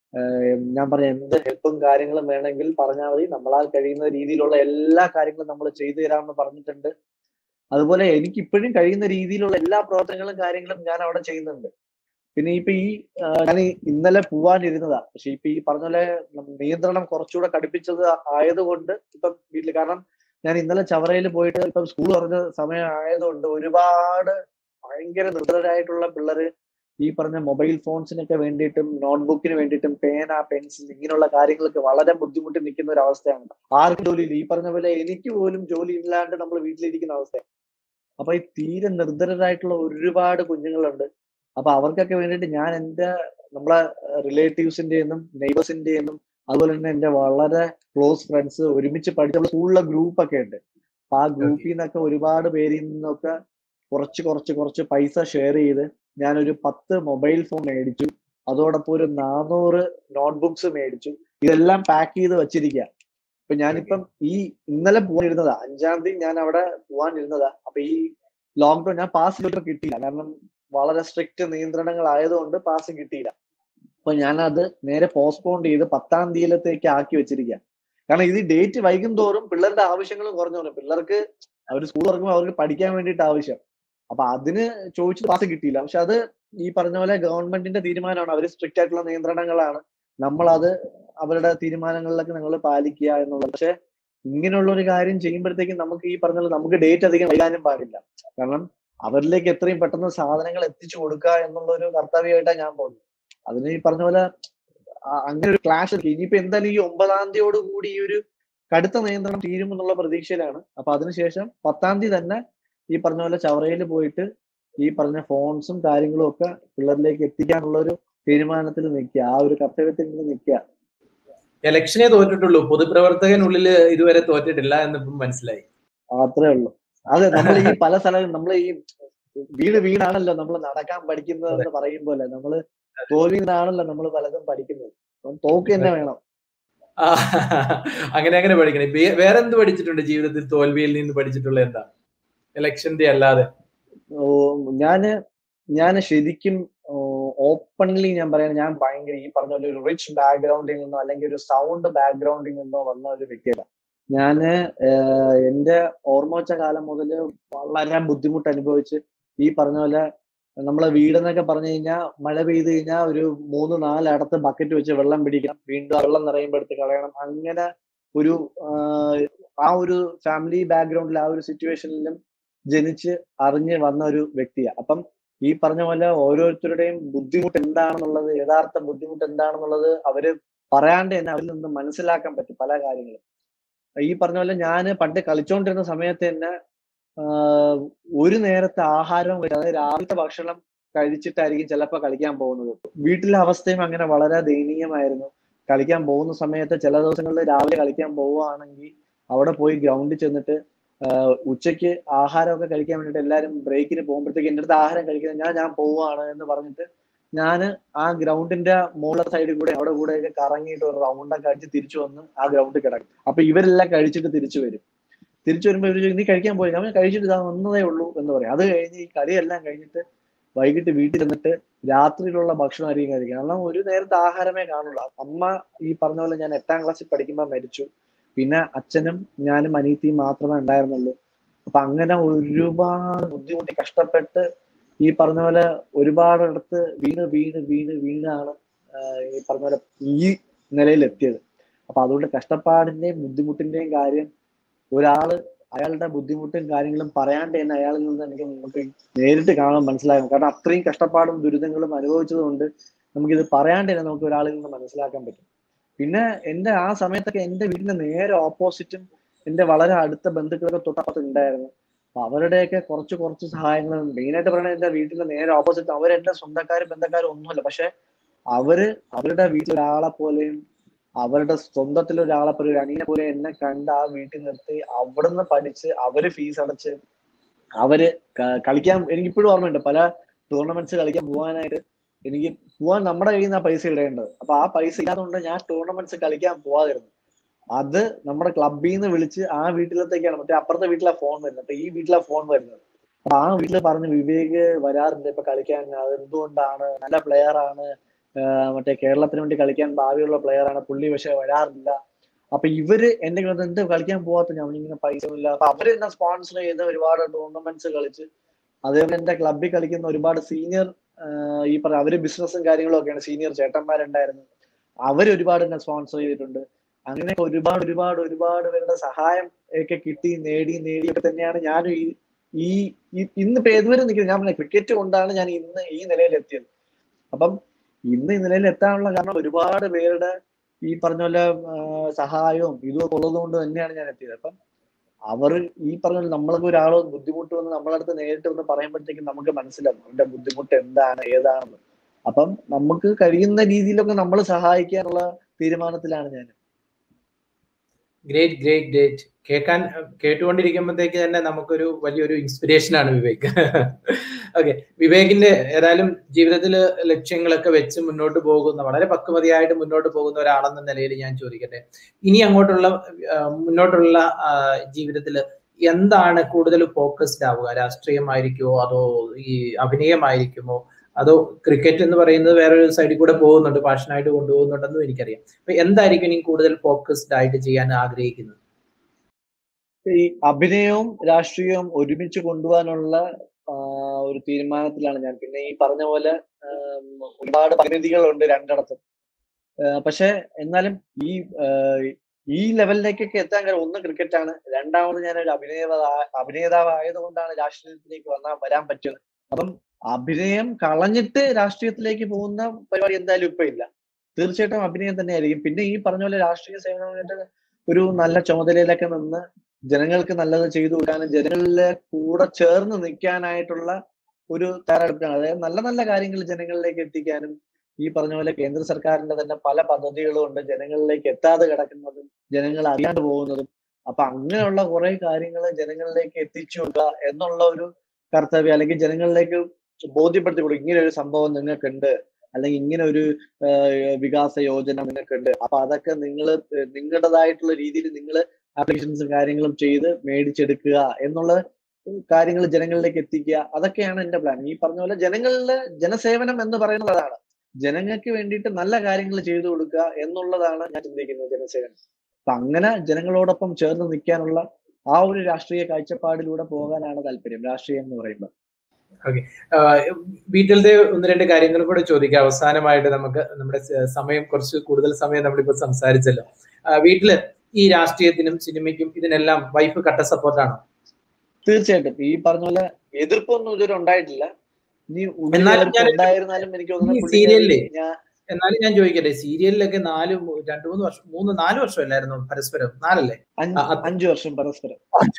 ഏർ ഞാൻ പറഞ്ഞു എന്ത് ഹെൽപ്പും കാര്യങ്ങളും വേണമെങ്കിൽ പറഞ്ഞാൽ മതി നമ്മളാൽ കഴിയുന്ന രീതിയിലുള്ള എല്ലാ കാര്യങ്ങളും നമ്മൾ ചെയ്തു തരാമെന്ന് പറഞ്ഞിട്ടുണ്ട് അതുപോലെ എനിക്ക് ഇപ്പോഴും കഴിയുന്ന രീതിയിലുള്ള എല്ലാ പ്രവർത്തനങ്ങളും കാര്യങ്ങളും ഞാൻ അവിടെ ചെയ്യുന്നുണ്ട് പിന്നെ ഇപ്പൊ ഈ ഞാൻ ഇന്നലെ പോവാനിരുന്നതാ പക്ഷെ ഇപ്പൊ ഈ പറഞ്ഞ പോലെ നിയന്ത്രണം കുറച്ചുകൂടെ കടുപ്പിച്ചത് ആയതുകൊണ്ട് ഇപ്പം വീട്ടിൽ കാരണം ഞാൻ ഇന്നലെ ചവറയിൽ പോയിട്ട് ഇപ്പം സ്കൂൾ തുറഞ്ഞ സമയം ആയതുകൊണ്ട് ഒരുപാട് ഭയങ്കര നിർദ്ധരായിട്ടുള്ള പിള്ളേര് ഈ പറഞ്ഞ മൊബൈൽ ഫോൺസിനൊക്കെ വേണ്ടിയിട്ടും നോട്ട്ബുക്കിന് വേണ്ടിയിട്ടും പേന പെൻസിൽ ഇങ്ങനെയുള്ള കാര്യങ്ങളൊക്കെ വളരെ ബുദ്ധിമുട്ടി നിൽക്കുന്ന ഒരു അവസ്ഥയാണ് ആർക്കും ജോലിയില്ല ഈ പറഞ്ഞ പോലെ എനിക്ക് പോലും ജോലി ഇല്ലാണ്ട് നമ്മൾ വീട്ടിലിരിക്കുന്ന അവസ്ഥയാണ് അപ്പൊ ഈ തീരെ നിർദ്ധരായിട്ടുള്ള ഒരുപാട് കുഞ്ഞുങ്ങളുണ്ട് അപ്പൊ അവർക്കൊക്കെ വേണ്ടിയിട്ട് ഞാൻ എന്റെ നമ്മളെ റിലേറ്റീവ്സിന്റെയും നെയ്ബേഴ്സിന്റെയും അതുപോലെ തന്നെ എന്റെ വളരെ ക്ലോസ് ഫ്രണ്ട്സ് ഒരുമിച്ച് പഠിച്ച സ്കൂളിലെ ഗ്രൂപ്പ് ഒക്കെ ഉണ്ട് അപ്പൊ ആ ഗ്രൂപ്പിൽ നിന്നൊക്കെ ഒരുപാട് പേരിൽ നിന്നൊക്കെ കുറച്ച് കുറച്ച് കുറച്ച് പൈസ ഷെയർ ചെയ്ത് ഞാനൊരു പത്ത് മൊബൈൽ ഫോൺ മേടിച്ചു അതോടൊപ്പം ഒരു നാനൂറ് നോട്ട്ബുക്സ് മേടിച്ചു ഇതെല്ലാം പാക്ക് ചെയ്ത് വെച്ചിരിക്കുക ഇപ്പൊ ഞാനിപ്പം ഈ ഇന്നലെ പോകാനിരുന്നതാ അഞ്ചാം തീയതി ഞാൻ അവിടെ പോകാനിരുന്നതാ അപ്പൊ ഈ ലോക്ക്ഡൌൺ ഞാൻ പാസ് ഇതുവരെ കിട്ടിയില്ല കാരണം വളരെ സ്ട്രിക്റ്റ് നിയന്ത്രണങ്ങൾ ആയതുകൊണ്ട് പാസ് കിട്ടിയില്ല അപ്പൊ ഞാനത് നേരെ പോസ്റ്റ്പോൺ ചെയ്ത് പത്താം തീയതിയിലത്തേക്ക് ആക്കി വെച്ചിരിക്കുക കാരണം ഇത് ഡേറ്റ് വൈകും തോറും പിള്ളേരുടെ ആവശ്യങ്ങളും കുറഞ്ഞു വരും പിള്ളേർക്ക് അവർ സ്കൂൾ തുറക്കുമ്പോൾ അവർക്ക് പഠിക്കാൻ വേണ്ടിയിട്ട് ആവശ്യം അപ്പൊ അതിന് ചോദിച്ചത് പാസ് കിട്ടിയില്ല പക്ഷെ അത് ഈ പറഞ്ഞ പോലെ ഗവൺമെന്റിന്റെ തീരുമാനമാണ് അവർ സ്ട്രിക്റ്റ് ആയിട്ടുള്ള നിയന്ത്രണങ്ങളാണ് നമ്മൾ അത് അവരുടെ തീരുമാനങ്ങളിലൊക്കെ നിങ്ങൾ പാലിക്കുക എന്നുള്ളത് പക്ഷെ ഇങ്ങനെയുള്ള ഒരു കാര്യം ചെയ്യുമ്പോഴത്തേക്കും നമുക്ക് ഈ പറഞ്ഞ പോലെ നമുക്ക് ഡേറ്റ് അധികം വൈകാനും പാടില്ല കാരണം അവരിലേക്ക് എത്രയും പെട്ടെന്ന് സാധനങ്ങൾ എത്തിച്ചു കൊടുക്കുക എന്നുള്ള ഒരു കർത്തവ്യമായിട്ടാണ് ഞാൻ പോകുന്നത് അതിന് ഈ പറഞ്ഞ പോലെ അങ്ങനെ ഒരു ക്ലാഷ് ഇനിയിപ്പോ എന്തായാലും ഈ ഒമ്പതാം തീയതിയോട് കൂടി ഈ ഒരു കടുത്ത നിയന്ത്രണം തീരുമെന്നുള്ള പ്രതീക്ഷയിലാണ് അപ്പൊ അതിനുശേഷം പത്താം തീയതി തന്നെ ഈ പറഞ്ഞ പോലെ ചവറയിൽ പോയിട്ട് ഈ പറഞ്ഞ ഫോൺസും കാര്യങ്ങളും ഒക്കെ പിള്ളേരിലേക്ക് എത്തിക്കാനുള്ള ഒരു തീരുമാനത്തിൽ നിൽക്കുക ആ ഒരു കർത്തവ്യത്തിൽ നിന്ന് നിൽക്കുക ഇലക്ഷനെ തോറ്റിട്ടുള്ളൂ പൊതുപ്രവർത്തകനുള്ളിൽ ഇതുവരെ തോറ്റിട്ടില്ല എന്ന് മനസ്സിലായി അത്രേ ഉള്ളൂ അതെ നമ്മൾ ഈ പല സ്ഥലങ്ങളും നമ്മൾ ഈ വീട് വീടാണല്ലോ നമ്മൾ നടക്കാൻ പഠിക്കുന്നത് എന്ന് പറയും പോലെ നമ്മള് തോൽവിയിൽ നിന്നാണല്ലോ നമ്മൾ പലതും പഠിക്കുന്നത് തോക്ക് തന്നെ വേണം അങ്ങനെ അങ്ങനെ പഠിക്കണം വേറെ എന്ത് പഠിച്ചിട്ടുണ്ട് ജീവിതത്തിൽ തോൽവിയിൽ നിന്ന് പഠിച്ചിട്ടുള്ള എന്താ ഇലക്ഷന്റെ അല്ലാതെ ഓ ഞാന് ഞാൻ ശരിക്കും ഓപ്പൺലി ഞാൻ പറയാൻ ഞാൻ ഭയങ്കര ഈ പറഞ്ഞ പോലെ ഒരു റിച്ച് ബാക്ക്ഗ്രൗണ്ടിൽ നിന്നോ അല്ലെങ്കിൽ ഒരു സൗണ്ട് ബാക്ക്ഗ്രൗണ്ടിൽ നിന്നോ വന്ന ഒരു വ്യക്തിയല്ല ഞാന് എന്റെ ഓർമ്മ വെച്ച കാലം മുതൽ വളരെ ബുദ്ധിമുട്ട് അനുഭവിച്ച് ഈ പറഞ്ഞ പോലെ നമ്മളെ വീടെന്നൊക്കെ പറഞ്ഞു കഴിഞ്ഞാൽ മഴ പെയ്ത് കഴിഞ്ഞാൽ ഒരു മൂന്ന് നാല് അടത്ത് ബക്കറ്റ് വെച്ച് വെള്ളം പിടിക്കണം വീണ്ടും ആ വെള്ളം നിറയുമ്പോൾ എടുത്ത് കളയണം അങ്ങനെ ഒരു ആ ഒരു ഫാമിലി ബാക്ക്ഗ്രൗണ്ടിൽ ആ ഒരു സിറ്റുവേഷനിലും ജനിച്ച് അറിഞ്ഞ് വന്ന ഒരു വ്യക്തിയാണ് അപ്പം ഈ പറഞ്ഞ പോലെ ഓരോരുത്തരുടെയും ബുദ്ധിമുട്ട് എന്താണെന്നുള്ളത് യഥാർത്ഥ ബുദ്ധിമുട്ട് എന്താണെന്നുള്ളത് അവര് പറയാണ്ട് തന്നെ അവരിൽ നിന്ന് മനസ്സിലാക്കാൻ പറ്റും പല കാര്യങ്ങളും ഈ പറഞ്ഞ പോലെ ഞാൻ പണ്ട് കളിച്ചോണ്ടിരുന്ന സമയത്ത് തന്നെ ഒരു നേരത്തെ ആഹാരം അതായത് രാവിലത്തെ ഭക്ഷണം കഴിച്ചിട്ടായിരിക്കും ചിലപ്പോൾ കളിക്കാൻ പോകുന്നത് വീട്ടിലെ അവസ്ഥയും അങ്ങനെ വളരെ ദയനീയമായിരുന്നു കളിക്കാൻ പോകുന്ന സമയത്ത് ചില ദിവസങ്ങളിൽ രാവിലെ കളിക്കാൻ പോവുകയാണെങ്കിൽ അവിടെ പോയി ഗ്രൗണ്ടിൽ ചെന്നിട്ട് ഉച്ചയ്ക്ക് ആഹാരമൊക്കെ കഴിക്കാൻ വേണ്ടിയിട്ട് എല്ലാവരും ബ്രേക്കിന് പോകുമ്പോഴത്തേക്ക് എൻ്റെ അടുത്ത് ആഹാരം കഴിക്കുന്നത് ഞാൻ ഞാൻ പോവുകയാണ് എന്ന് പറഞ്ഞിട്ട് ഞാൻ ആ ഗ്രൗണ്ടിന്റെ മുകളിലെ സൈഡിൽ കൂടെ അവിടെ കൂടെ ഒക്കെ കറങ്ങിയിട്ട് ഒരു റൗണ്ടൊക്കെ അടിച്ച് തിരിച്ചു വന്ന് ആ ഗ്രൗണ്ടിൽ കിടക്കും അപ്പൊ ഇവരെല്ലാം കഴിച്ചിട്ട് തിരിച്ചു വരും തിരിച്ചു വരുമ്പോൾ ഇവർ നീ കഴിക്കാൻ പോയി നമ്മൾ കഴിച്ചിട്ട് ഇതാ വന്നതേ ഉള്ളൂ എന്ന് പറയും അത് കഴിഞ്ഞ് ഈ കളിയെല്ലാം കഴിഞ്ഞിട്ട് വൈകിട്ട് വീട്ടിൽ നിന്നിട്ട് രാത്രിയിലുള്ള ഭക്ഷണമായിരിക്കും കഴിക്കുക കാരണം ഒരു നേരത്തെ ആഹാരമേ കാണുള്ളൂ അമ്മ ഈ പറഞ്ഞ പോലെ ഞാൻ എട്ടാം ക്ലാസ്സിൽ പഠിക്കുമ്പോൾ മരിച്ചു പിന്നെ അച്ഛനും ഞാനും അനീത്തിയും മാത്രമേ ഉണ്ടായിരുന്നുള്ളൂ അപ്പൊ അങ്ങനെ ഒരുപാട് ബുദ്ധിമുട്ടി കഷ്ടപ്പെട്ട് ഈ പറഞ്ഞ പോലെ ഒരുപാടിടത്ത് വീണ് വീണ് വീണ് വീണാണ് ഈ പറഞ്ഞ പോലെ ഈ നിലയിൽ എത്തിയത് അപ്പൊ അതുകൊണ്ട് കഷ്ടപ്പാടിന്റെയും ബുദ്ധിമുട്ടിന്റെയും കാര്യം ഒരാള് അയാളുടെ ബുദ്ധിമുട്ടും കാര്യങ്ങളും പറയാണ്ട് തന്നെ അയാളിൽ നിന്ന് എനിക്ക് നമുക്ക് നേരിട്ട് കാണാൻ മനസ്സിലാകും കാരണം അത്രയും കഷ്ടപ്പാടും ദുരിതങ്ങളും അനുഭവിച്ചത് കൊണ്ട് നമുക്കിത് പറയാണ്ട് തന്നെ നമുക്ക് ഒരാളിൽ നിന്ന് മനസ്സിലാക്കാൻ പറ്റും പിന്നെ എന്റെ ആ സമയത്തൊക്കെ എന്റെ വീടിന്റെ നേരെ ഓപ്പോസിറ്റും എന്റെ വളരെ അടുത്ത ബന്ധുക്കളൊക്കെ തൊട്ടപ്പുറത്ത് ഉണ്ടായിരുന്നു അപ്പൊ അവരുടെയൊക്കെ കുറച്ച് കുറച്ച് സഹായങ്ങൾ മെയിനായിട്ട് പറയുന്നത് എന്റെ വീട്ടിന്റെ നേരെ ഓപ്പോസിറ്റ് അവരെന്റെ സ്വന്തക്കാരും ബന്ധക്കാരും ഒന്നുമല്ല പക്ഷെ അവര് അവരുടെ വീട്ടിലൊരാളെ പോലെയും അവരുടെ സ്വന്തത്തിൽ ഒരാളെ പോലെ ഒരു അനിയനെ പോലെ എന്നെ കണ്ട് ആ വീട്ടിൽ നിർത്തി അവിടുന്ന് പഠിച്ച് അവര് ഫീസ് അടച്ച് അവര് കളിക്കാൻ എനിക്കിപ്പോഴും ഓർമ്മയുണ്ട് പല ടൂർണമെന്റ്സ് കളിക്കാൻ പോകാനായിട്ട് എനിക്ക് പോവാൻ നമ്മുടെ കയ്യിൽ നിന്ന് ആ പൈസ ഇടേണ്ടത് അപ്പൊ ആ പൈസ ഇല്ലാത്തതുകൊണ്ട് ഞാൻ ടൂർണമെന്റ്സ് കളിക്കാൻ പോവാതിരുന്നു അത് നമ്മുടെ ക്ലബിൽ നിന്ന് വിളിച്ച് ആ വീട്ടിലത്തേക്കാണ് മറ്റേ അപ്പുറത്തെ വീട്ടിലെ ഫോൺ വരുന്നത് അപ്പൊ ഈ വീട്ടിലെ ഫോൺ വരുന്നത് അപ്പൊ ആ വീട്ടിൽ പറഞ്ഞ് വിവേക് വരാറുണ്ട് ഇപ്പൊ കളിക്കാൻ അത് എന്തുകൊണ്ടാണ് നല്ല പ്ലെയർ ആണ് മറ്റേ കേരളത്തിന് വേണ്ടി കളിക്കാൻ ഭാവിയുള്ള പ്ലെയർ ആണ് പുള്ളി പക്ഷെ വരാറില്ല അപ്പൊ ഇവര് എന്റെ എന്ത് കളിക്കാൻ പോവാത്ത ഞാൻ ഇങ്ങനെ പൈസ ഇല്ല അപ്പൊ അവര് എന്നെ സ്പോൺസർ ചെയ്ത് ഒരുപാട് ടൂർണമെന്റ്സ് കളിച്ച് അതേപോലെ എന്റെ ക്ലബിൽ കളിക്കുന്ന ഒരുപാട് സീനിയർ ഈ പറഞ്ഞ അവര് ബിസിനസ്സും കാര്യങ്ങളും ഒക്കെയാണ് സീനിയർ ചേട്ടന്മാരുണ്ടായിരുന്നു അവര് ഒരുപാട് എന്നെ സ്പോൺസർ ചെയ്തിട്ടുണ്ട് അങ്ങനെ ഒരുപാട് ഒരുപാട് ഒരുപാട് പേരുടെ സഹായം ഒക്കെ കിട്ടി നേടി നേടിയൊക്കെ തന്നെയാണ് ഞാനും ഈ ഈ ഈ- ഇന്നിപ്പോ ഏതുവരെ നിൽക്കുന്നത് ഞാൻ പറഞ്ഞ ക്രിക്കറ്റ് കൊണ്ടാണ് ഞാൻ ഇന്ന് ഈ നിലയിൽ എത്തിയത് അപ്പം ഇന്ന് ഈ നിലയിൽ എത്താനുള്ള കാരണം ഒരുപാട് പേരുടെ ഈ പറഞ്ഞ പോലെ ആ, സഹായവും ഇതും ഉള്ളത് കൊണ്ട് തന്നെയാണ് ഞാൻ എത്തിയത് അപ്പം അവർ ഈ പറഞ്ഞ പോലെ നമ്മൾക്ക് ഒരാൾ ബുദ്ധിമുട്ട് വന്ന് നമ്മളെ അടുത്ത് നേരിട്ട് വന്ന് പറയുമ്പോഴത്തേക്കും നമുക്ക് മനസ്സിലാവും അവരുടെ ബുദ്ധിമുട്ട് എന്താണ് ഏതാണെന്ന് അപ്പം നമുക്ക് കഴിയുന്ന രീതിയിലൊക്കെ നമ്മൾ സഹായിക്കാനുള്ള തീരുമാനത്തിലാണ് ഞാൻ ഗ്രേറ്റ് ഗ്രേറ്റ് ഗ്രേറ്റ് കേൾക്കാൻ കേട്ടുകൊണ്ടിരിക്കുമ്പോഴത്തേക്ക് തന്നെ നമുക്കൊരു വലിയൊരു ഇൻസ്പിറേഷൻ ആണ് വിവേക് ഓക്കെ വിവേകിന്റെ ഏതായാലും ജീവിതത്തിൽ ലക്ഷ്യങ്ങളൊക്കെ വെച്ച് മുന്നോട്ട് പോകുന്ന വളരെ പക്വതയായിട്ട് മുന്നോട്ട് പോകുന്ന ഒരാളെന്ന നിലയിൽ ഞാൻ ചോദിക്കട്ടെ ഇനി അങ്ങോട്ടുള്ള ആ, മുന്നോട്ടുള്ള ജീവിതത്തിൽ എന്താണ് കൂടുതൽ ഫോക്കസ്ഡ് ആവുക രാഷ്ട്രീയമായിരിക്കുമോ അതോ ഈ അഭിനയമായിരിക്കുമോ അതോ ക്രിക്കറ്റ് എന്ന് പറയുന്നത് വേറൊരു സൈഡിൽ കൂടെ പോകുന്നുണ്ട് പാഷനായിട്ട് കൊണ്ടുപോകുന്നുണ്ടെന്നും എനിക്കറിയാം അപ്പൊ എന്തായിരിക്കും ഇനി കൂടുതൽ ഫോക്കസ്ഡ് ആയിട്ട് ചെയ്യാൻ ആഗ്രഹിക്കുന്നത് ഈ അഭിനയവും രാഷ്ട്രീയവും ഒരുമിച്ച് കൊണ്ടുപോകാനുള്ള ആ, ഒരു തീരുമാനത്തിലാണ് ഞാൻ പിന്നെ ഈ പറഞ്ഞ പോലെ ആം, ഒരുപാട് പരിമിതികളുണ്ട് രണ്ടിടത്തും ആ, പക്ഷെ എന്നാലും ഈ ആ, ഈ ലെവലിലേക്കൊക്കെ എത്താൻ കാര്യം ഒന്ന് ക്രിക്കറ്റാണ് രണ്ടാമത് ഞാൻ ഒരു അഭിനേതാ അഭിനേതാവ് ആയതുകൊണ്ടാണ് രാഷ്ട്രീയത്തിലേക്ക് വന്നാ വരാൻ പറ്റുന്നത് അപ്പം അഭിനയം കളഞ്ഞിട്ട് രാഷ്ട്രീയത്തിലേക്ക് പോകുന്ന പരിപാടി എന്തായാലും ഇപ്പൊ ഇല്ല തീർച്ചയായിട്ടും അഭിനയം തന്നെയായിരിക്കും പിന്നെ ഈ പറഞ്ഞ പോലെ രാഷ്ട്രീയ സേവനമായിട്ട് ഒരു നല്ല ചുമതലയിലൊക്കെ നിന്ന് ജനങ്ങൾക്ക് നല്ലത് ചെയ്തു കൊടുക്കാനും ജനങ്ങളിലെ കൂടെ ചേർന്ന് നിൽക്കാനായിട്ടുള്ള ഒരു തയ്യാറെടുപ്പാണ് അതായത് നല്ല നല്ല കാര്യങ്ങൾ ജനങ്ങളിലേക്ക് എത്തിക്കാനും ഈ പറഞ്ഞ പോലെ കേന്ദ്ര സർക്കാരിന്റെ തന്നെ പല പദ്ധതികളും ഉണ്ട് ജനങ്ങളിലേക്ക് എത്താതെ കിടക്കുന്നതും ജനങ്ങൾ അറിയാണ്ട് പോകുന്നതും അപ്പൊ അങ്ങനെയുള്ള കുറെ കാര്യങ്ങൾ ജനങ്ങളിലേക്ക് എത്തിച്ചു കൊടുക്കുക എന്നുള്ള ഒരു കർത്തവ്യം അല്ലെങ്കിൽ ജനങ്ങളിലേക്ക് ബോധ്യപ്പെടുത്തി കൊടുക്കും ഇങ്ങനെ ഒരു സംഭവം നിങ്ങൾക്കുണ്ട് അല്ലെങ്കിൽ ഇങ്ങനെ ഒരു ആഹ് വികാസ യോജന നിങ്ങൾക്കുണ്ട് അപ്പൊ അതൊക്കെ നിങ്ങൾ നിങ്ങളുടേതായിട്ടുള്ള രീതിയിൽ നിങ്ങൾ ആപ്ലിക്കേഷൻസും കാര്യങ്ങളും ചെയ്ത് മേടിച്ചെടുക്കുക എന്നുള്ള കാര്യങ്ങൾ ജനങ്ങളിലേക്ക് എത്തിക്കുക അതൊക്കെയാണ് എന്റെ പ്ലാൻ ഈ പറഞ്ഞ പോലെ ജനങ്ങളിലെ ജനസേവനം എന്ന് പറയുന്നത് അതാണ് ജനങ്ങൾക്ക് വേണ്ടിയിട്ട് നല്ല കാര്യങ്ങൾ ചെയ്തു കൊടുക്കുക എന്നുള്ളതാണ് ഞാൻ ചിന്തിക്കുന്നത് ജനസേവനം അപ്പൊ അങ്ങനെ ജനങ്ങളോടൊപ്പം ചേർന്ന് നിൽക്കാനുള്ള ആ ഒരു രാഷ്ട്രീയ കാഴ്ചപ്പാടിലൂടെ പോകാനാണ് താല്പര്യം രാഷ്ട്രീയം എന്ന് പറയുമ്പോൾ ആഹ് വീട്ടിലത്തെ ഒന്ന് രണ്ട് കാര്യങ്ങൾ കൂടെ ചോദിക്കാം അവസാനമായിട്ട് നമുക്ക് നമ്മുടെ സ- സമയം കുറച്ച് കൂടുതൽ സമയം നമ്മളിപ്പോ സംസാരിച്ചല്ലോ ആഹ് വീട്ടില് ഈ രാഷ്ട്രീയത്തിനും സിനിമയ്ക്കും ഇതിനെല്ലാം വൈഫ് കട്ട സപ്പോർട്ടാണോ തീർച്ചയായിട്ടും ഈ പറഞ്ഞ പോലെ എതിർപ്പൊന്നും ഇതുവരെ ഉണ്ടായിട്ടില്ല ഇനി എന്നാലും ഉള്ളിൽ ഞാൻ- ഉണ്ടായിരുന്നാലും എനിക്ക് തോന്നുന്നു ഈ പുള്ളിക്കാരി സീരിയലിലെ ഞാൻ എന്നാലും ഞാൻ ചോദിക്കട്ടെ സീരിയലിലൊക്കെ നാല് മൂ- രണ്ട് മൂന്ന് വർഷം മൂന്ന് നാല് വർഷം അല്ലായിരുന്നു പരസ്പരം നാലല്ലേ അഞ്ച് ആ, അത് അഞ്ചു വർഷം പരസ്പരം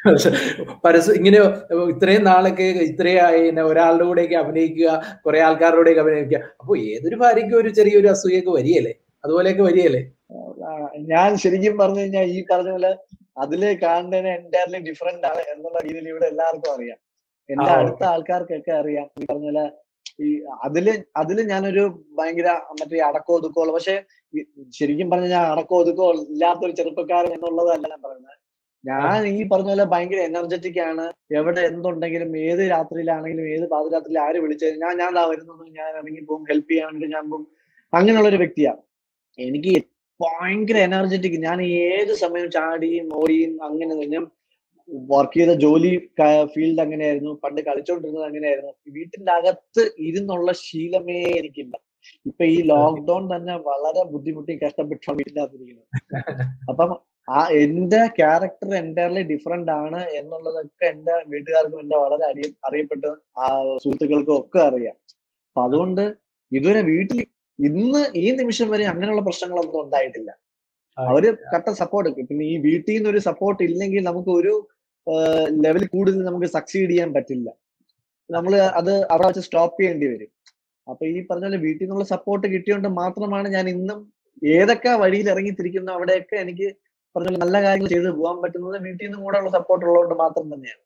പരസ്യം ഇങ്ങനെ ഇത്രയും നാളൊക്കെ ഇത്രയായി ഇങ്ങനെ ഒരാളുടെ കൂടെയൊക്കെ അഭിനയിക്കുക കുറെ ആൾക്കാരുടെ കൂടെയൊക്കെ അഭിനയിക്കുക അപ്പൊ ഏതൊരു ഭാര്യയ്ക്കും ഒരു ചെറിയൊരു അസൂയൊക്കെ വരികയല്ലേ അതുപോലെയൊക്കെ വരികയല്ലേ ആ, ഞാൻ ശരിക്കും പറഞ്ഞു കഴിഞ്ഞാൽ ഈ പറഞ്ഞ പോലെ അതില് കാണുന്നതിന് എൻറ്റയർലി ഡിഫറെന്റ് ആണ് എന്നുള്ള രീതിയിൽ ഇവിടെ എല്ലാവർക്കും അറിയാം എന്റെ ആ, അടുത്ത ആൾക്കാർക്കൊക്കെ അറിയാം ഈ പറഞ്ഞ പോലെ ഈ അതില് അതില് ഞാനൊരു ഭയങ്കര മറ്റേ അടക്കോ ഒതുക്കോ പക്ഷെ ഈ ശരിക്കും പറഞ്ഞ ഞാൻ അടക്കോ ഒതുക്കോ ഇല്ലാത്തൊരു ചെറുപ്പക്കാരൻ എന്നുള്ളതല്ല ഞാൻ പറയുന്നത് ഞാൻ ഈ പറഞ്ഞ പോലെ ഭയങ്കര എനർജറ്റിക് ആണ് എവിടെ എന്തുണ്ടെങ്കിലും ഏത് രാത്രിയിലാണെങ്കിലും ഏത് പാതിരാത്രിയിൽ ആര് വിളിച്ചാലും ഞാൻ ഞാൻ ദാ വരുന്നു ഞാൻ ഇറങ്ങി പോകും ഹെൽപ്പ് ചെയ്യാൻ വേണ്ടി ഞാൻ പോകും അങ്ങനെയുള്ള ഒരു വ്യക്തിയാണ് എനിക്ക് ഭയങ്കര എനർജറ്റിക് ഞാൻ ഏത് സമയം ചാടിയും ഓടിയും അങ്ങനെ തന്നെ വർക്ക് ചെയ്ത ജോലി ഫീൽഡ് അങ്ങനെയായിരുന്നു പണ്ട് കളിച്ചോണ്ടിരുന്നത് അങ്ങനെയായിരുന്നു വീട്ടിന്റെ അകത്ത് ഇരുന്നുള്ള ശീലമേ എനിക്കില്ല ഇപ്പൊ ഈ ലോക്ക്ഡൌൺ തന്നെ വളരെ ബുദ്ധിമുട്ടി കഷ്ടപ്പെട്ടാണ് വീട്ടിന്റെ അകത്തിരിക്കുന്നത് അപ്പം ആ എന്റെ ക്യാരക്ടർ എൻറ്റയർലി ഡിഫറെന്റ് ആണ് എന്നുള്ളതൊക്കെ എന്റെ വീട്ടുകാർക്കും എന്റെ വളരെ അറിയ അറിയപ്പെട്ട ആ സുഹൃത്തുക്കൾക്കും ഒക്കെ അറിയാം അപ്പൊ അതുകൊണ്ട് ഇതുവരെ വീട്ടിൽ ഇന്ന് ഈ നിമിഷം വരെ അങ്ങനെയുള്ള പ്രശ്നങ്ങളൊന്നും ഉണ്ടായിട്ടില്ല അവര് കട്ട സപ്പോർട്ട് പിന്നെ ഈ വീട്ടിൽ നിന്ന് ഒരു സപ്പോർട്ട് ഇല്ലെങ്കിൽ നമുക്ക് ഒരു ലെവൽ കൂടുതൽ നമുക്ക് സക്സീഡ് ചെയ്യാൻ പറ്റില്ല നമ്മൾ അത് അവിടെ വെച്ച് സ്റ്റോപ്പ് ചെയ്യേണ്ടി വരും അപ്പൊ ഈ പറഞ്ഞ പോലെ വീട്ടിൽ നിന്നുള്ള സപ്പോർട്ട് കിട്ടിയോണ്ട് മാത്രമാണ് ഞാൻ ഇന്നും ഏതൊക്കെ വഴിയിൽ ഇറങ്ങി തിരിക്കുന്നു അവിടെയൊക്കെ എനിക്ക് പറഞ്ഞ പോലെ നല്ല കാര്യങ്ങൾ ചെയ്ത് പോകാൻ പറ്റുന്നത് വീട്ടിൽ നിന്നും കൂടെ ഉള്ള സപ്പോർട്ട് ഉള്ളതുകൊണ്ട് മാത്രം തന്നെയാണ്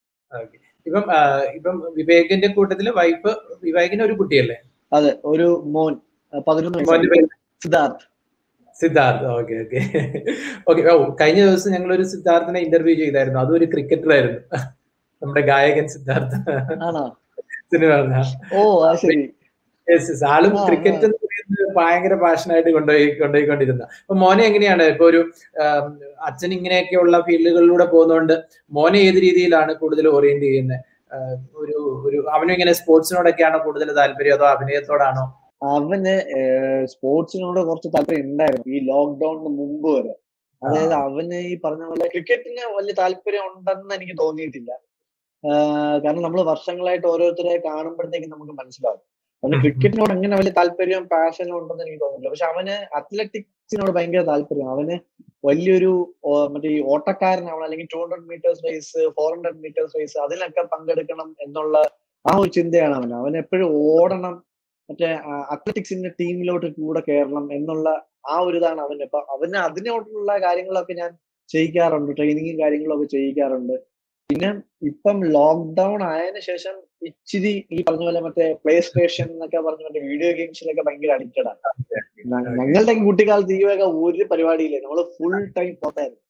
ഇപ്പം ആ, ഇപ്പം വിവേകിന്റെ കൂട്ടത്തില് വൈഫ് വിവേകിന് ഒരു കുട്ടിയല്ലേ അതെ ഒരു മോൻ ആ, പതിനൊന്ന് മോന്റെ വയസ്സ് പേര് Siddharth Siddharth okay okay okay ഓ കഴിഞ്ഞ ദിവസം ഞങ്ങൾ ഒരു സിദ്ധാർത്ഥിനെ ഇന്റർവ്യൂ ചെയ്തായിരുന്നു അതും ഒരു ക്രിക്കറ്ററായിരുന്നു നമ്മുടെ ഗായകൻ സിദ്ധാർത്ഥ് ആണോ സിനിമ ഓ ആ ശരി Yes, yes. ആളും ആ, ക്രിക്കറ്റ് എന്ന് പറയുന്നത് ഭയങ്കര പാഷനായിട്ട് കൊണ്ടുപോയി കൊണ്ടുപോയിക്കൊണ്ടിരുന്ന അപ്പൊ മോനെ എങ്ങനെയാണ് ഇപ്പൊ ഒരു ആം, അച്ഛൻ ഇങ്ങനെയൊക്കെയുള്ള ഫീൽഡുകളിലൂടെ പോകുന്നതുകൊണ്ട് മോനെ ഏത് രീതിയിലാണ് കൂടുതൽ ഓറിയന്റ് ചെയ്യുന്നത് ഒരു ഒരു അവനും ഇങ്ങനെ സ്പോർട്സിനോടൊക്കെയാണോ കൂടുതൽ താല്പര്യം അതോ അഭിനയത്തോടാണോ അവന് സ്പോർട്സിനോട് കുറച്ച് താല്പര്യം ഉണ്ടായിരുന്നു ഈ ലോക്ക്ഡൌണിന് മുമ്പ് വരെ അതായത് അവന് ഈ പറഞ്ഞ പോലെ ക്രിക്കറ്റിന് വലിയ താല്പര്യം ഉണ്ടെന്ന് എനിക്ക് തോന്നിയിട്ടില്ല കാരണം നമ്മൾ വർഷങ്ങളായിട്ട് ഓരോരുത്തരെ കാണുമ്പോഴത്തേക്കും നമുക്ക് മനസ്സിലാവും അവന് ക്രിക്കറ്റിനോട് അങ്ങനെ വലിയ താല്പര്യം പാഷനും ഉണ്ടെന്ന് എനിക്ക് തോന്നുന്നില്ല പക്ഷെ അവന് അത്ലറ്റിക്സിനോട് ഭയങ്കര താല്പര്യം അവന് വലിയൊരു മറ്റേ ഈ ഓട്ടക്കാരനാവണം അല്ലെങ്കിൽ two hundred metres race four hundred metres race അതിലൊക്കെ പങ്കെടുക്കണം എന്നുള്ള ആ ഒരു ചിന്തയാണ് അവന് അവൻ എപ്പോഴും ഓടണം മറ്റേ അത്ലറ്റിക്സിന്റെ ടീമിലോട്ട് കൂടെ കയറണം എന്നുള്ള ആ ഒരു ഇതാണ് അവന് അപ്പൊ അവന് അതിനോട്ടുള്ള കാര്യങ്ങളൊക്കെ ഞാൻ ചെയ്യിക്കാറുണ്ട് ട്രെയിനിങ്ങും കാര്യങ്ങളൊക്കെ ചെയ്യിക്കാറുണ്ട് പിന്നെ ഇപ്പം ലോക്ക്ഡൌൺ ആയതിനു ശേഷം ഇച്ചിരി ഈ പറഞ്ഞ പോലെ മറ്റേ പ്ലേ സ്റ്റേഷൻ എന്നൊക്കെ പറഞ്ഞ മറ്റേ വീഡിയോ ഗെയിംസിലൊക്കെ ഭയങ്കര അഡിക്റ്റഡ് ആണ് ഞങ്ങളുടെ കുട്ടിക്കാലത്ത് ഈ വക ഒരു പരിപാടിയില്ലേ നമ്മള് ഫുൾ ടൈം പുറത്തായിരുന്നു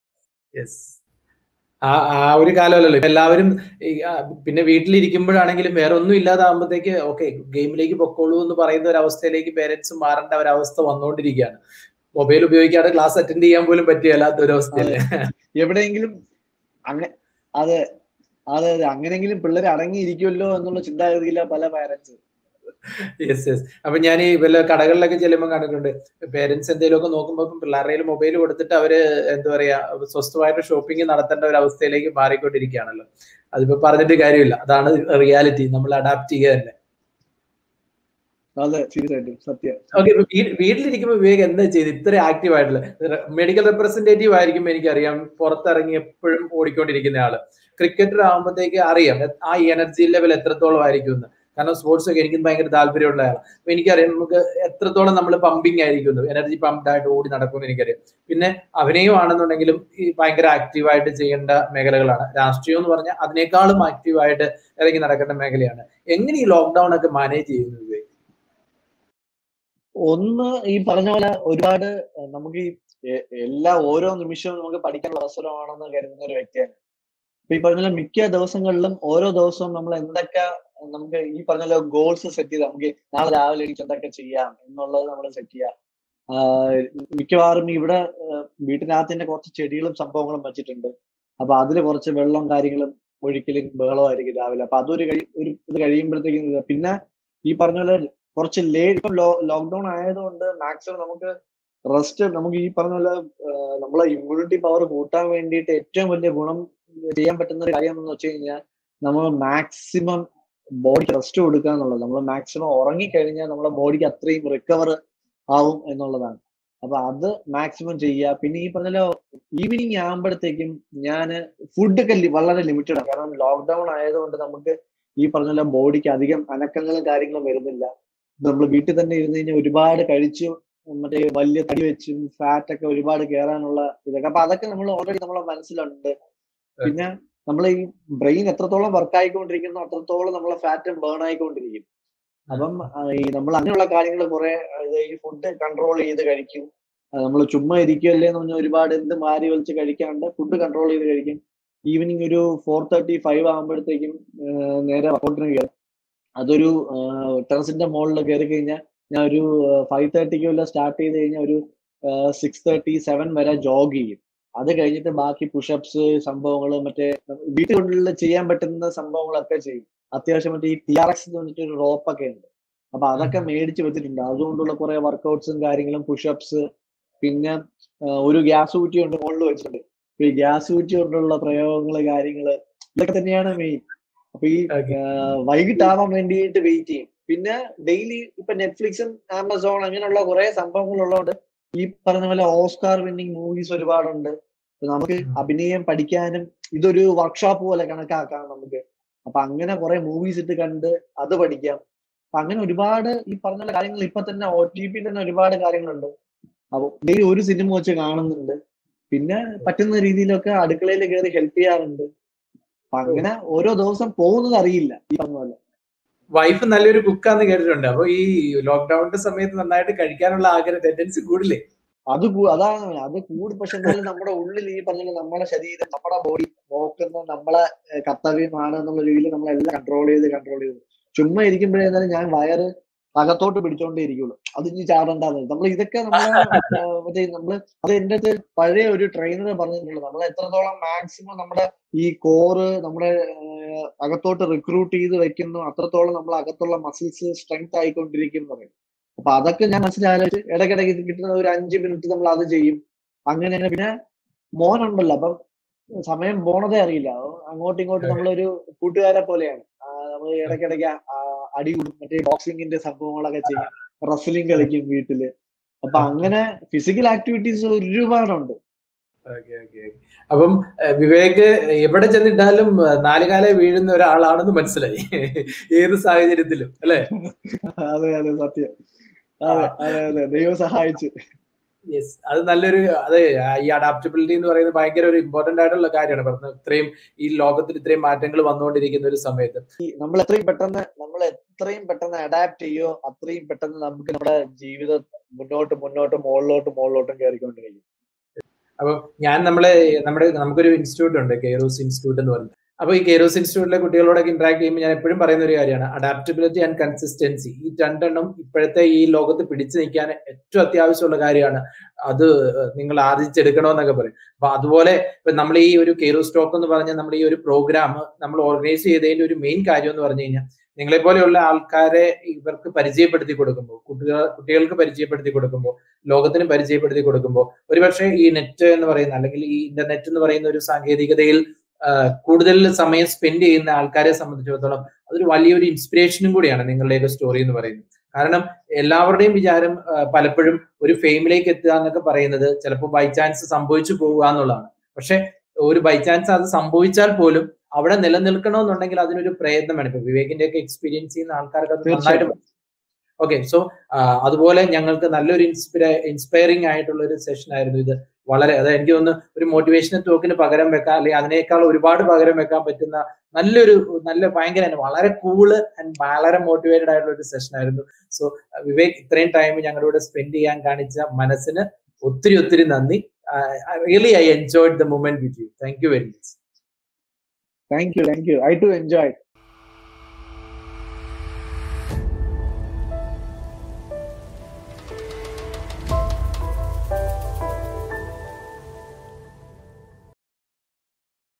ആ ആ ഒരു കാലമല്ലല്ലോ ഇപ്പൊ എല്ലാവരും പിന്നെ വീട്ടിലിരിക്കുമ്പോഴാണെങ്കിലും വേറെ ഒന്നും ഇല്ലാതാകുമ്പോഴത്തേക്ക് ഓക്കെ ഗെയിമിലേക്ക് പൊക്കോളൂ എന്ന് പറയുന്ന ഒരു അവസ്ഥയിലേക്ക് പേരൻസ് മാറേണ്ട ഒരു അവസ്ഥ വന്നുകൊണ്ടിരിക്കുകയാണ് മൊബൈൽ ഉപയോഗിക്കാതെ ക്ലാസ് അറ്റൻഡ് ചെയ്യാൻ പോലും പറ്റിയല്ലാത്ത ഒരു അവസ്ഥയല്ലേ എവിടെയെങ്കിലും അങ്ങനെ അതെ അതെ അതെ അങ്ങനെങ്കിലും പിള്ളേർ അടങ്ങിയിരിക്കുമല്ലോ എന്നുള്ള ചിന്താഗതിയില്ല പല പാരന്റ്സ് യെസ് യെസ് അപ്പൊ ഞാൻ ഈ വല്ല കടകളിലൊക്കെ ചെല്ലുമ്പോൾ കണ്ടിട്ടുണ്ട് പേരൻസ് എന്തെങ്കിലുമൊക്കെ നോക്കുമ്പോൾ പിള്ളേരുടെ മൊബൈൽ കൊടുത്തിട്ട് അവര് എന്താ പറയാ സ്വസ്ഥമായിട്ട് ഷോപ്പിംഗ് നടത്തേണ്ട ഒരു അവസ്ഥയിലേക്ക് മാറിക്കൊണ്ടിരിക്കുകയാണല്ലോ അതിപ്പോ പറഞ്ഞിട്ട് കാര്യമില്ല അതാണ് റിയാലിറ്റി നമ്മൾ അഡാപ്റ്റ് ചെയ്യുക തന്നെ അതെ തീർച്ചയായിട്ടും സത്യം ഓക്കെ വീട്ടിലിരിക്കുമ്പോൾ വിവേക് എന്താ ചെയ്ത് ഇത്ര ആക്റ്റീവ് ആയിട്ടുള്ള മെഡിക്കൽ റെപ്രസെന്റേറ്റീവ് ആയിരിക്കും എനിക്കറിയാം പുറത്തിറങ്ങി എപ്പോഴും ഓടിക്കൊണ്ടിരിക്കുന്ന ആള് ക്രിക്കറ്റർ ആകുമ്പോഴത്തേക്ക് അറിയാം ആ എനർജി ലെവൽ എത്രത്തോളം ആയിരിക്കും എന്ന് കാരണം സ്പോർട്സ് ഒക്കെ എനിക്ക് ഭയങ്കര താല്പര്യമുള്ള ആളാണ് അപ്പൊ എനിക്കറിയാം നമുക്ക് എത്രത്തോളം നമ്മൾ പമ്പിങ് ആയിരിക്കുന്നു എനർജി പമ്പ്ഡ് ആയിട്ട് ഓടി നടക്കുമെന്ന് എനിക്കറിയാം പിന്നെ അഭിനയം ആണെന്നുണ്ടെങ്കിലും ഈ ഭയങ്കര ആക്റ്റീവായിട്ട് ചെയ്യേണ്ട മേഖലകളാണ് രാഷ്ട്രീയം എന്ന് പറഞ്ഞാൽ അതിനേക്കാളും ആക്റ്റീവായിട്ട് ഇറങ്ങി നടക്കേണ്ട മേഖലയാണ് എങ്ങനെ ഈ ലോക്ക്ഡൌൺ ഒക്കെ മാനേജ് ചെയ്യുന്നത് ഒന്ന് ഈ പറഞ്ഞ പോലെ ഒരുപാട് നമുക്ക് ഈ എല്ലാ ഓരോ നിമിഷവും നമുക്ക് പഠിക്കാനുള്ള അവസരമാണെന്ന് കരുതുന്ന ഒരു വ്യക്തിയാണ് ഇപ്പൊ ഈ പറഞ്ഞ പോലെ മിക്ക ദിവസങ്ങളിലും ഓരോ ദിവസവും നമ്മൾ എന്തൊക്കെ നമുക്ക് ഈ പറഞ്ഞ പോലെ ഗോൾസ് സെറ്റ് ചെയ്ത് നമുക്ക് നാളെ രാവിലെ എനിക്ക് എന്തൊക്കെ ചെയ്യാം എന്നുള്ളത് നമ്മൾ സെറ്റ് ചെയ്യാം മിക്കവാറും ഇവിടെ വീട്ടിനകത്ത് തന്നെ കുറച്ച് ചെടികളും സംഭവങ്ങളും വെച്ചിട്ടുണ്ട് അപ്പൊ അതിൽ കുറച്ച് വെള്ളം കാര്യങ്ങളും ഒഴിക്കലും ബഹളമായിരിക്കും രാവിലെ അപ്പൊ അതൊരു കഴി ഒരു ഇത് കഴിയുമ്പോഴത്തേക്കും പിന്നെ ഈ പറഞ്ഞ പോലെ കുറച്ച് ലേറ്റ് ഇപ്പം ലോക്ക്ഡൌൺ ആയതുകൊണ്ട് മാക്സിമം നമുക്ക് റെസ്റ്റ് നമുക്ക് ഈ പറഞ്ഞ പോലെ നമ്മളെ ഇമ്മ്യൂണിറ്റി പവർ കൂട്ടാൻ വേണ്ടിയിട്ട് ഏറ്റവും വലിയ ഗുണം ചെയ്യാൻ പറ്റുന്ന ഒരു കാര്യം എന്ന് വെച്ച് കഴിഞ്ഞാൽ നമ്മൾ മാക്സിമം ബോഡിക്ക് റെസ്റ്റ് കൊടുക്കുക എന്നുള്ളത് നമ്മൾ മാക്സിമം ഉറങ്ങിക്കഴിഞ്ഞാൽ നമ്മുടെ ബോഡിക്ക് അത്രയും റിക്കവർ ആവും എന്നുള്ളതാണ് അപ്പൊ അത് മാക്സിമം ചെയ്യുക പിന്നെ ഈ പറഞ്ഞ ഈവനിങ് ആകുമ്പോഴത്തേക്കും ഞാൻ ഫുഡൊക്കെ വളരെ ലിമിറ്റഡ് ആണ് കാരണം ലോക്ക്ഡൌൺ ആയതുകൊണ്ട് നമുക്ക് ഈ പറഞ്ഞ ബോഡിക്ക് അധികം അനക്കങ്ങളും കാര്യങ്ങളും വരുന്നില്ല നമ്മൾ വീട്ടിൽ തന്നെ ഇരുന്ന് കഴിഞ്ഞാൽ ഒരുപാട് കഴിച്ചു മറ്റേ വലിയ തടി വെച്ചും ഫാറ്റ് ഒക്കെ ഒരുപാട് കയറാനുള്ള ഇതൊക്കെ അപ്പൊ അതൊക്കെ നമ്മൾ ഓൾറെഡി നമ്മളെ മനസ്സിലുണ്ട് പിന്നെ നമ്മൾ ഈ ബ്രെയിൻ എത്രത്തോളം വർക്ക് ആയിക്കൊണ്ടിരിക്കുന്നു അത്രത്തോളം നമ്മളെ ഫാറ്റ് ബേൺ ആയിക്കൊണ്ടിരിക്കും അപ്പം ഈ നമ്മൾ അങ്ങനെയുള്ള കാര്യങ്ങൾ കുറെ ഈ ഫുഡ് കൺട്രോൾ ചെയ്ത് കഴിക്കും നമ്മൾ ചുമ്മാ ഇരിക്കുകയല്ലേ എന്ന് പറഞ്ഞാൽ ഒരുപാട് എന്ത് മാരി വലിച്ച് കഴിക്കാണ്ട് ഫുഡ് കൺട്രോൾ ചെയ്ത് കഴിക്കും ഈവനിങ് ഒരു ഫോർ തേർട്ടി ഫൈവ് ആകുമ്പോഴത്തേക്കും നേരെ വർക്കൗട്ടിന് കയറും അതൊരു ടെറസിന്റെ മുകളിൽ കയറി കഴിഞ്ഞാൽ ഞാൻ ഒരു ഫൈവ് തേർട്ടിക്ക് വല്ല സ്റ്റാർട്ട് ചെയ്ത് കഴിഞ്ഞാൽ ഒരു സിക്സ് തേർട്ടി സെവൻ വരെ ജോഗ് ചെയ്യും അത് കഴിഞ്ഞിട്ട് ബാക്കി പുഷപ്സ് സംഭവങ്ങൾ മറ്റേ വീട്ടിൽ ചെയ്യാൻ പറ്റുന്ന സംഭവങ്ങളൊക്കെ ചെയ്യും അത്യാവശ്യം മറ്റേ ഈ ടി ആർ എക്സ് എന്ന് പറഞ്ഞിട്ട് ഒരു റോപ്പൊക്കെ ഉണ്ട് അപ്പൊ അതൊക്കെ മേടിച്ച് വെച്ചിട്ടുണ്ട് അതുകൊണ്ടുള്ള കുറെ വർക്കൗട്ട്സും കാര്യങ്ങളും പുഷപ്സ് പിന്നെ ഒരു ഗ്യാസ് ഊറ്റി കൊണ്ട് മുകളിൽ വെച്ചിട്ടുണ്ട് ഈ ഗ്യാസ് ഊറ്റി കൊണ്ടുള്ള പ്രയോഗങ്ങള് കാര്യങ്ങള് ഇതൊക്കെ തന്നെയാണ് മെയിൻ അപ്പൊ ഈ വൈകിട്ടാവാൻ വേണ്ടിയിട്ട് വെയിറ്റ് ചെയ്യും പിന്നെ ഡെയിലി ഇപ്പൊ നെറ്റ്ഫ്ലിക്സും ആമസോൺ അങ്ങനെയുള്ള കുറെ സംഭവങ്ങൾ ഉള്ളതുകൊണ്ട് ഈ പറഞ്ഞ പോലെ ഓസ്കാർ വിന്നിങ് മൂവീസ് ഒരുപാടുണ്ട് നമുക്ക് അഭിനയം പഠിക്കാനും ഇതൊരു വർക്ക്ഷോപ്പ് പോലെ കണക്കാക്കാം നമുക്ക് അപ്പൊ അങ്ങനെ കുറെ മൂവീസ് ഇട്ട് കണ്ട് അത് പഠിക്കാം അപ്പൊ അങ്ങനെ ഒരുപാട് ഈ പറഞ്ഞ കാര്യങ്ങൾ ഇപ്പൊ തന്നെ ഒ ടി പി തന്നെ ഒരുപാട് കാര്യങ്ങളുണ്ട് അപ്പൊ ഡെയിലി ഒരു സിനിമ വെച്ച് കാണുന്നുണ്ട് പിന്നെ പറ്റുന്ന രീതിയിലൊക്കെ അടുക്കളയിൽ കയറി ഹെൽപ്പ് ചെയ്യാറുണ്ട് അപ്പൊ അങ്ങനെ ഓരോ ദിവസം പോകുന്നത് അറിയില്ല ഈ പറഞ്ഞ പോലെ വൈഫ് നല്ലൊരു കുക്കാന്ന് കേട്ടിട്ടുണ്ട് അപ്പൊ ഈ ലോക്ക്ഡൌണിന്റെ സമയത്ത് നന്നായിട്ട് കഴിക്കാനുള്ള ആഗ്രഹം ടെൻഡൻസി കൂടില്ലേ അത് അതാണ് അത് കൂടും പക്ഷെ എന്നാലും നമ്മുടെ ഉള്ളിൽ ഈ പറഞ്ഞ നമ്മുടെ ശരീരം നമ്മുടെ ബോഡി നോക്കുന്ന നമ്മളെ കർത്തവ്യമാണ് എന്നുള്ള രീതിയിൽ നമ്മളെല്ലാം കൺട്രോൾ ചെയ്ത് കൺട്രോൾ ചെയ്ത് ചുമ്മാ ഇരിക്കുമ്പോഴേ എന്നാലും ഞാൻ വയറ് അകത്തോട്ട് പിടിച്ചോണ്ടേ ഇരിക്കുള്ളൂ അത് ഇനി ചാടണ്ടാന്ന് നമ്മൾ ഇതൊക്കെ നമ്മളെ ആ, മറ്റേ നമ്മള് അത് എന്റെ അടുത്ത് പഴയ ഒരു ട്രെയിനർ പറഞ്ഞിട്ടുള്ളത് നമ്മൾ എത്രത്തോളം മാക്സിമം നമ്മുടെ ഈ കോറ് നമ്മുടെ ആ, അകത്തോട്ട് റിക്രൂട്ട് ചെയ്ത് വെക്കുന്നു അത്രത്തോളം നമ്മൾ അകത്തുള്ള മസിൽസ് സ്ട്രെങ്ത് ആയിക്കൊണ്ടിരിക്കും എന്ന് പറയും അപ്പൊ അതൊക്കെ ഞാൻ മനസ്സിലാലോചിച്ച് ഇടയ്ക്കിടയ്ക്ക് ഇത് കിട്ടുന്ന ഒരു അഞ്ച് മിനിറ്റ് നമ്മൾ അത് ചെയ്യും അങ്ങനെ അങ്ങനെ പിന്നെ മോനുണ്ടല്ലോ അപ്പം സമയം പോണതേ അറിയില്ല അങ്ങോട്ടും ഇങ്ങോട്ടും നമ്മളൊരു കൂട്ടുകാരെ പോലെയാണ് നമ്മൾ ഇടയ്ക്കിടയ്ക്ക് ആ അടി കൂടും മറ്റേ ബോക്സിങ്ങിന്റെ സംഭവങ്ങളൊക്കെ ചെയ്യും റസ്ലിംഗ് കളിക്കും വീട്ടില് അപ്പൊ അങ്ങനെ ഫിസിക്കൽ ആക്ടിവിറ്റീസ് ഒരുപാടുണ്ട് ഓക്കെ ഓക്കെ അപ്പം ഏഹ്, വിവേക് എവിടെ ചെന്നിട്ടാലും ഏഹ്, നാലുകാലെ വീഴുന്ന ഒരാളാണെന്ന് മനസ്സിലായി ഏത് സാഹചര്യത്തിലും അല്ലെ അതെ അതെ സത്യം അതെ അതെ അതെ ദൈവം സഹായിച്ചു യെസ് അത് നല്ലൊരു അത് ഈ അഡാപ്റ്റബിലിറ്റി എന്ന് പറയുന്നത് ഭയങ്കര ഒരു ഇമ്പോർട്ടന്റ് ആയിട്ടുള്ള കാര്യമാണ് പറഞ്ഞത് ഇത്രയും ഈ ലോകത്തിൽ ഇത്രയും മാറ്റങ്ങൾ വന്നുകൊണ്ടിരിക്കുന്ന ഒരു സമയത്ത് ഈ നമ്മൾ എത്രയും പെട്ടെന്ന് നമ്മൾ എത്രയും പെട്ടെന്ന് അഡാപ്റ്റ് ചെയ്യോ അത്രയും പെട്ടെന്ന് നമുക്ക് നമ്മുടെ ജീവിതം മുന്നോട്ട് മുന്നോട്ട് മുകളിലോട്ട് മുകളിലോട്ടും കയറിക്കൊണ്ടിരിക്കും അപ്പം ഞാൻ നമ്മളെ നമ്മുടെ നമുക്കൊരു ഇൻസ്റ്റിറ്റ്യൂട്ട് ഉണ്ട് കെയറോസ് ഇൻസ്റ്റിറ്റ്യൂട്ട് എന്ന് പറയുന്നത് അപ്പൊ ഈ കെയറോസ് ഇൻസ്റ്റിറ്റ്യൂട്ടിലെ കുട്ടികളോടൊക്കെ ഇന്ററാക്ട് ചെയ്യുമ്പോൾ ഞാൻ എപ്പോഴും പറയുന്ന ഒരു കാര്യമാണ് അഡാപ്റ്റബിലിറ്റി ആൻഡ് കൺസിസ്റ്റൻസി ഈ രണ്ടെണ്ണം ഇപ്പോഴത്തെ ഈ ലോകത്ത് പിടിച്ചു നിൽക്കാൻ ഏറ്റവും അത്യാവശ്യമുള്ള കാര്യമാണ് അത് നിങ്ങൾ ആർജിച്ചെടുക്കണമെന്നൊക്കെ പറയും അപ്പൊ അതുപോലെ ഇപ്പൊ നമ്മൾ ഈ ഒരു കെയറോ സ്റ്റോക്ക് എന്ന് പറഞ്ഞ നമ്മൾ ഈ ഒരു പ്രോഗ്രാം നമ്മൾ ഓർഗനൈസ് ചെയ്തതിന്റെ ഒരു മെയിൻ കാര്യം എന്ന് പറഞ്ഞു കഴിഞ്ഞാൽ നിങ്ങളെ പോലെയുള്ള ആൾക്കാരെ ഇവർക്ക് പരിചയപ്പെടുത്തി കൊടുക്കുമ്പോൾ കുട്ടികൾ കുട്ടികൾക്ക് പരിചയപ്പെടുത്തി കൊടുക്കുമ്പോൾ ലോകത്തിന് പരിചയപ്പെടുത്തി കൊടുക്കുമ്പോൾ ഒരുപക്ഷെ ഈ നെറ്റ് എന്ന് പറയുന്ന അല്ലെങ്കിൽ ഈ ഇന്റർനെറ്റ് എന്ന് പറയുന്ന ഒരു സാങ്കേതികതയിൽ ആ, കൂടുതൽ സമയം സ്പെൻഡ് ചെയ്യുന്ന ആൾക്കാരെ സംബന്ധിച്ചിടത്തോളം അതൊരു വലിയൊരു ഇൻസ്പിറേഷനും കൂടിയാണ് നിങ്ങളുടെയൊക്കെ സ്റ്റോറി എന്ന് പറയുന്നത് കാരണം എല്ലാവരുടെയും വിചാരം ആ, പലപ്പോഴും ഒരു ഫെയിമിലേക്ക് എത്തുക എന്നൊക്കെ പറയുന്നത് ചിലപ്പോൾ ബൈ ചാൻസ് സംഭവിച്ചു പോവുക എന്നുള്ളതാണ് പക്ഷെ ഒരു ബൈ ചാൻസ് അത് സംഭവിച്ചാൽ പോലും അവിടെ നിലനിൽക്കണമെന്നുണ്ടെങ്കിൽ അതിനൊരു പ്രയത്നം വേണം ഇപ്പൊ വിവേകിന്റെ ഒക്കെ എക്സ്പീരിയൻസ് ചെയ്യുന്ന ആൾക്കാർക്ക് അത് നന്നായിട്ട് തീർച്ചയായും. ഓക്കെ സോ അതുപോലെ ഞങ്ങൾക്ക് നല്ലൊരു ഇൻസ്പിര ഇൻസ്പയറിംഗ് ആയിട്ടുള്ള ഒരു സെഷൻ ആയിരുന്നു ഇത് വളരെ അതായത് എനിക്ക് തോന്നുന്നു ഒരു മോട്ടിവേഷണൽ ടോക്കിന് പകരം വെക്കാൻ അല്ലെങ്കിൽ അതിനേക്കാൾ ഒരുപാട് പകരം വെക്കാൻ പറ്റുന്ന നല്ലൊരു നല്ല ഭയങ്കര വളരെ കൂള് ആൻഡ് വളരെ മോട്ടിവേറ്റഡ് ആയിട്ടുള്ള ഒരു സെഷൻ ആയിരുന്നു സോ വിവേക് ഇത്രയും ടൈം ഞങ്ങളുടെ കൂടെ സ്പെൻഡ് ചെയ്യാൻ കാണിച്ച മനസ്സിന് ഒത്തിരി ഒത്തിരി നന്ദി really I enjoyed the moment with you thank you very much thank you thank you I too enjoy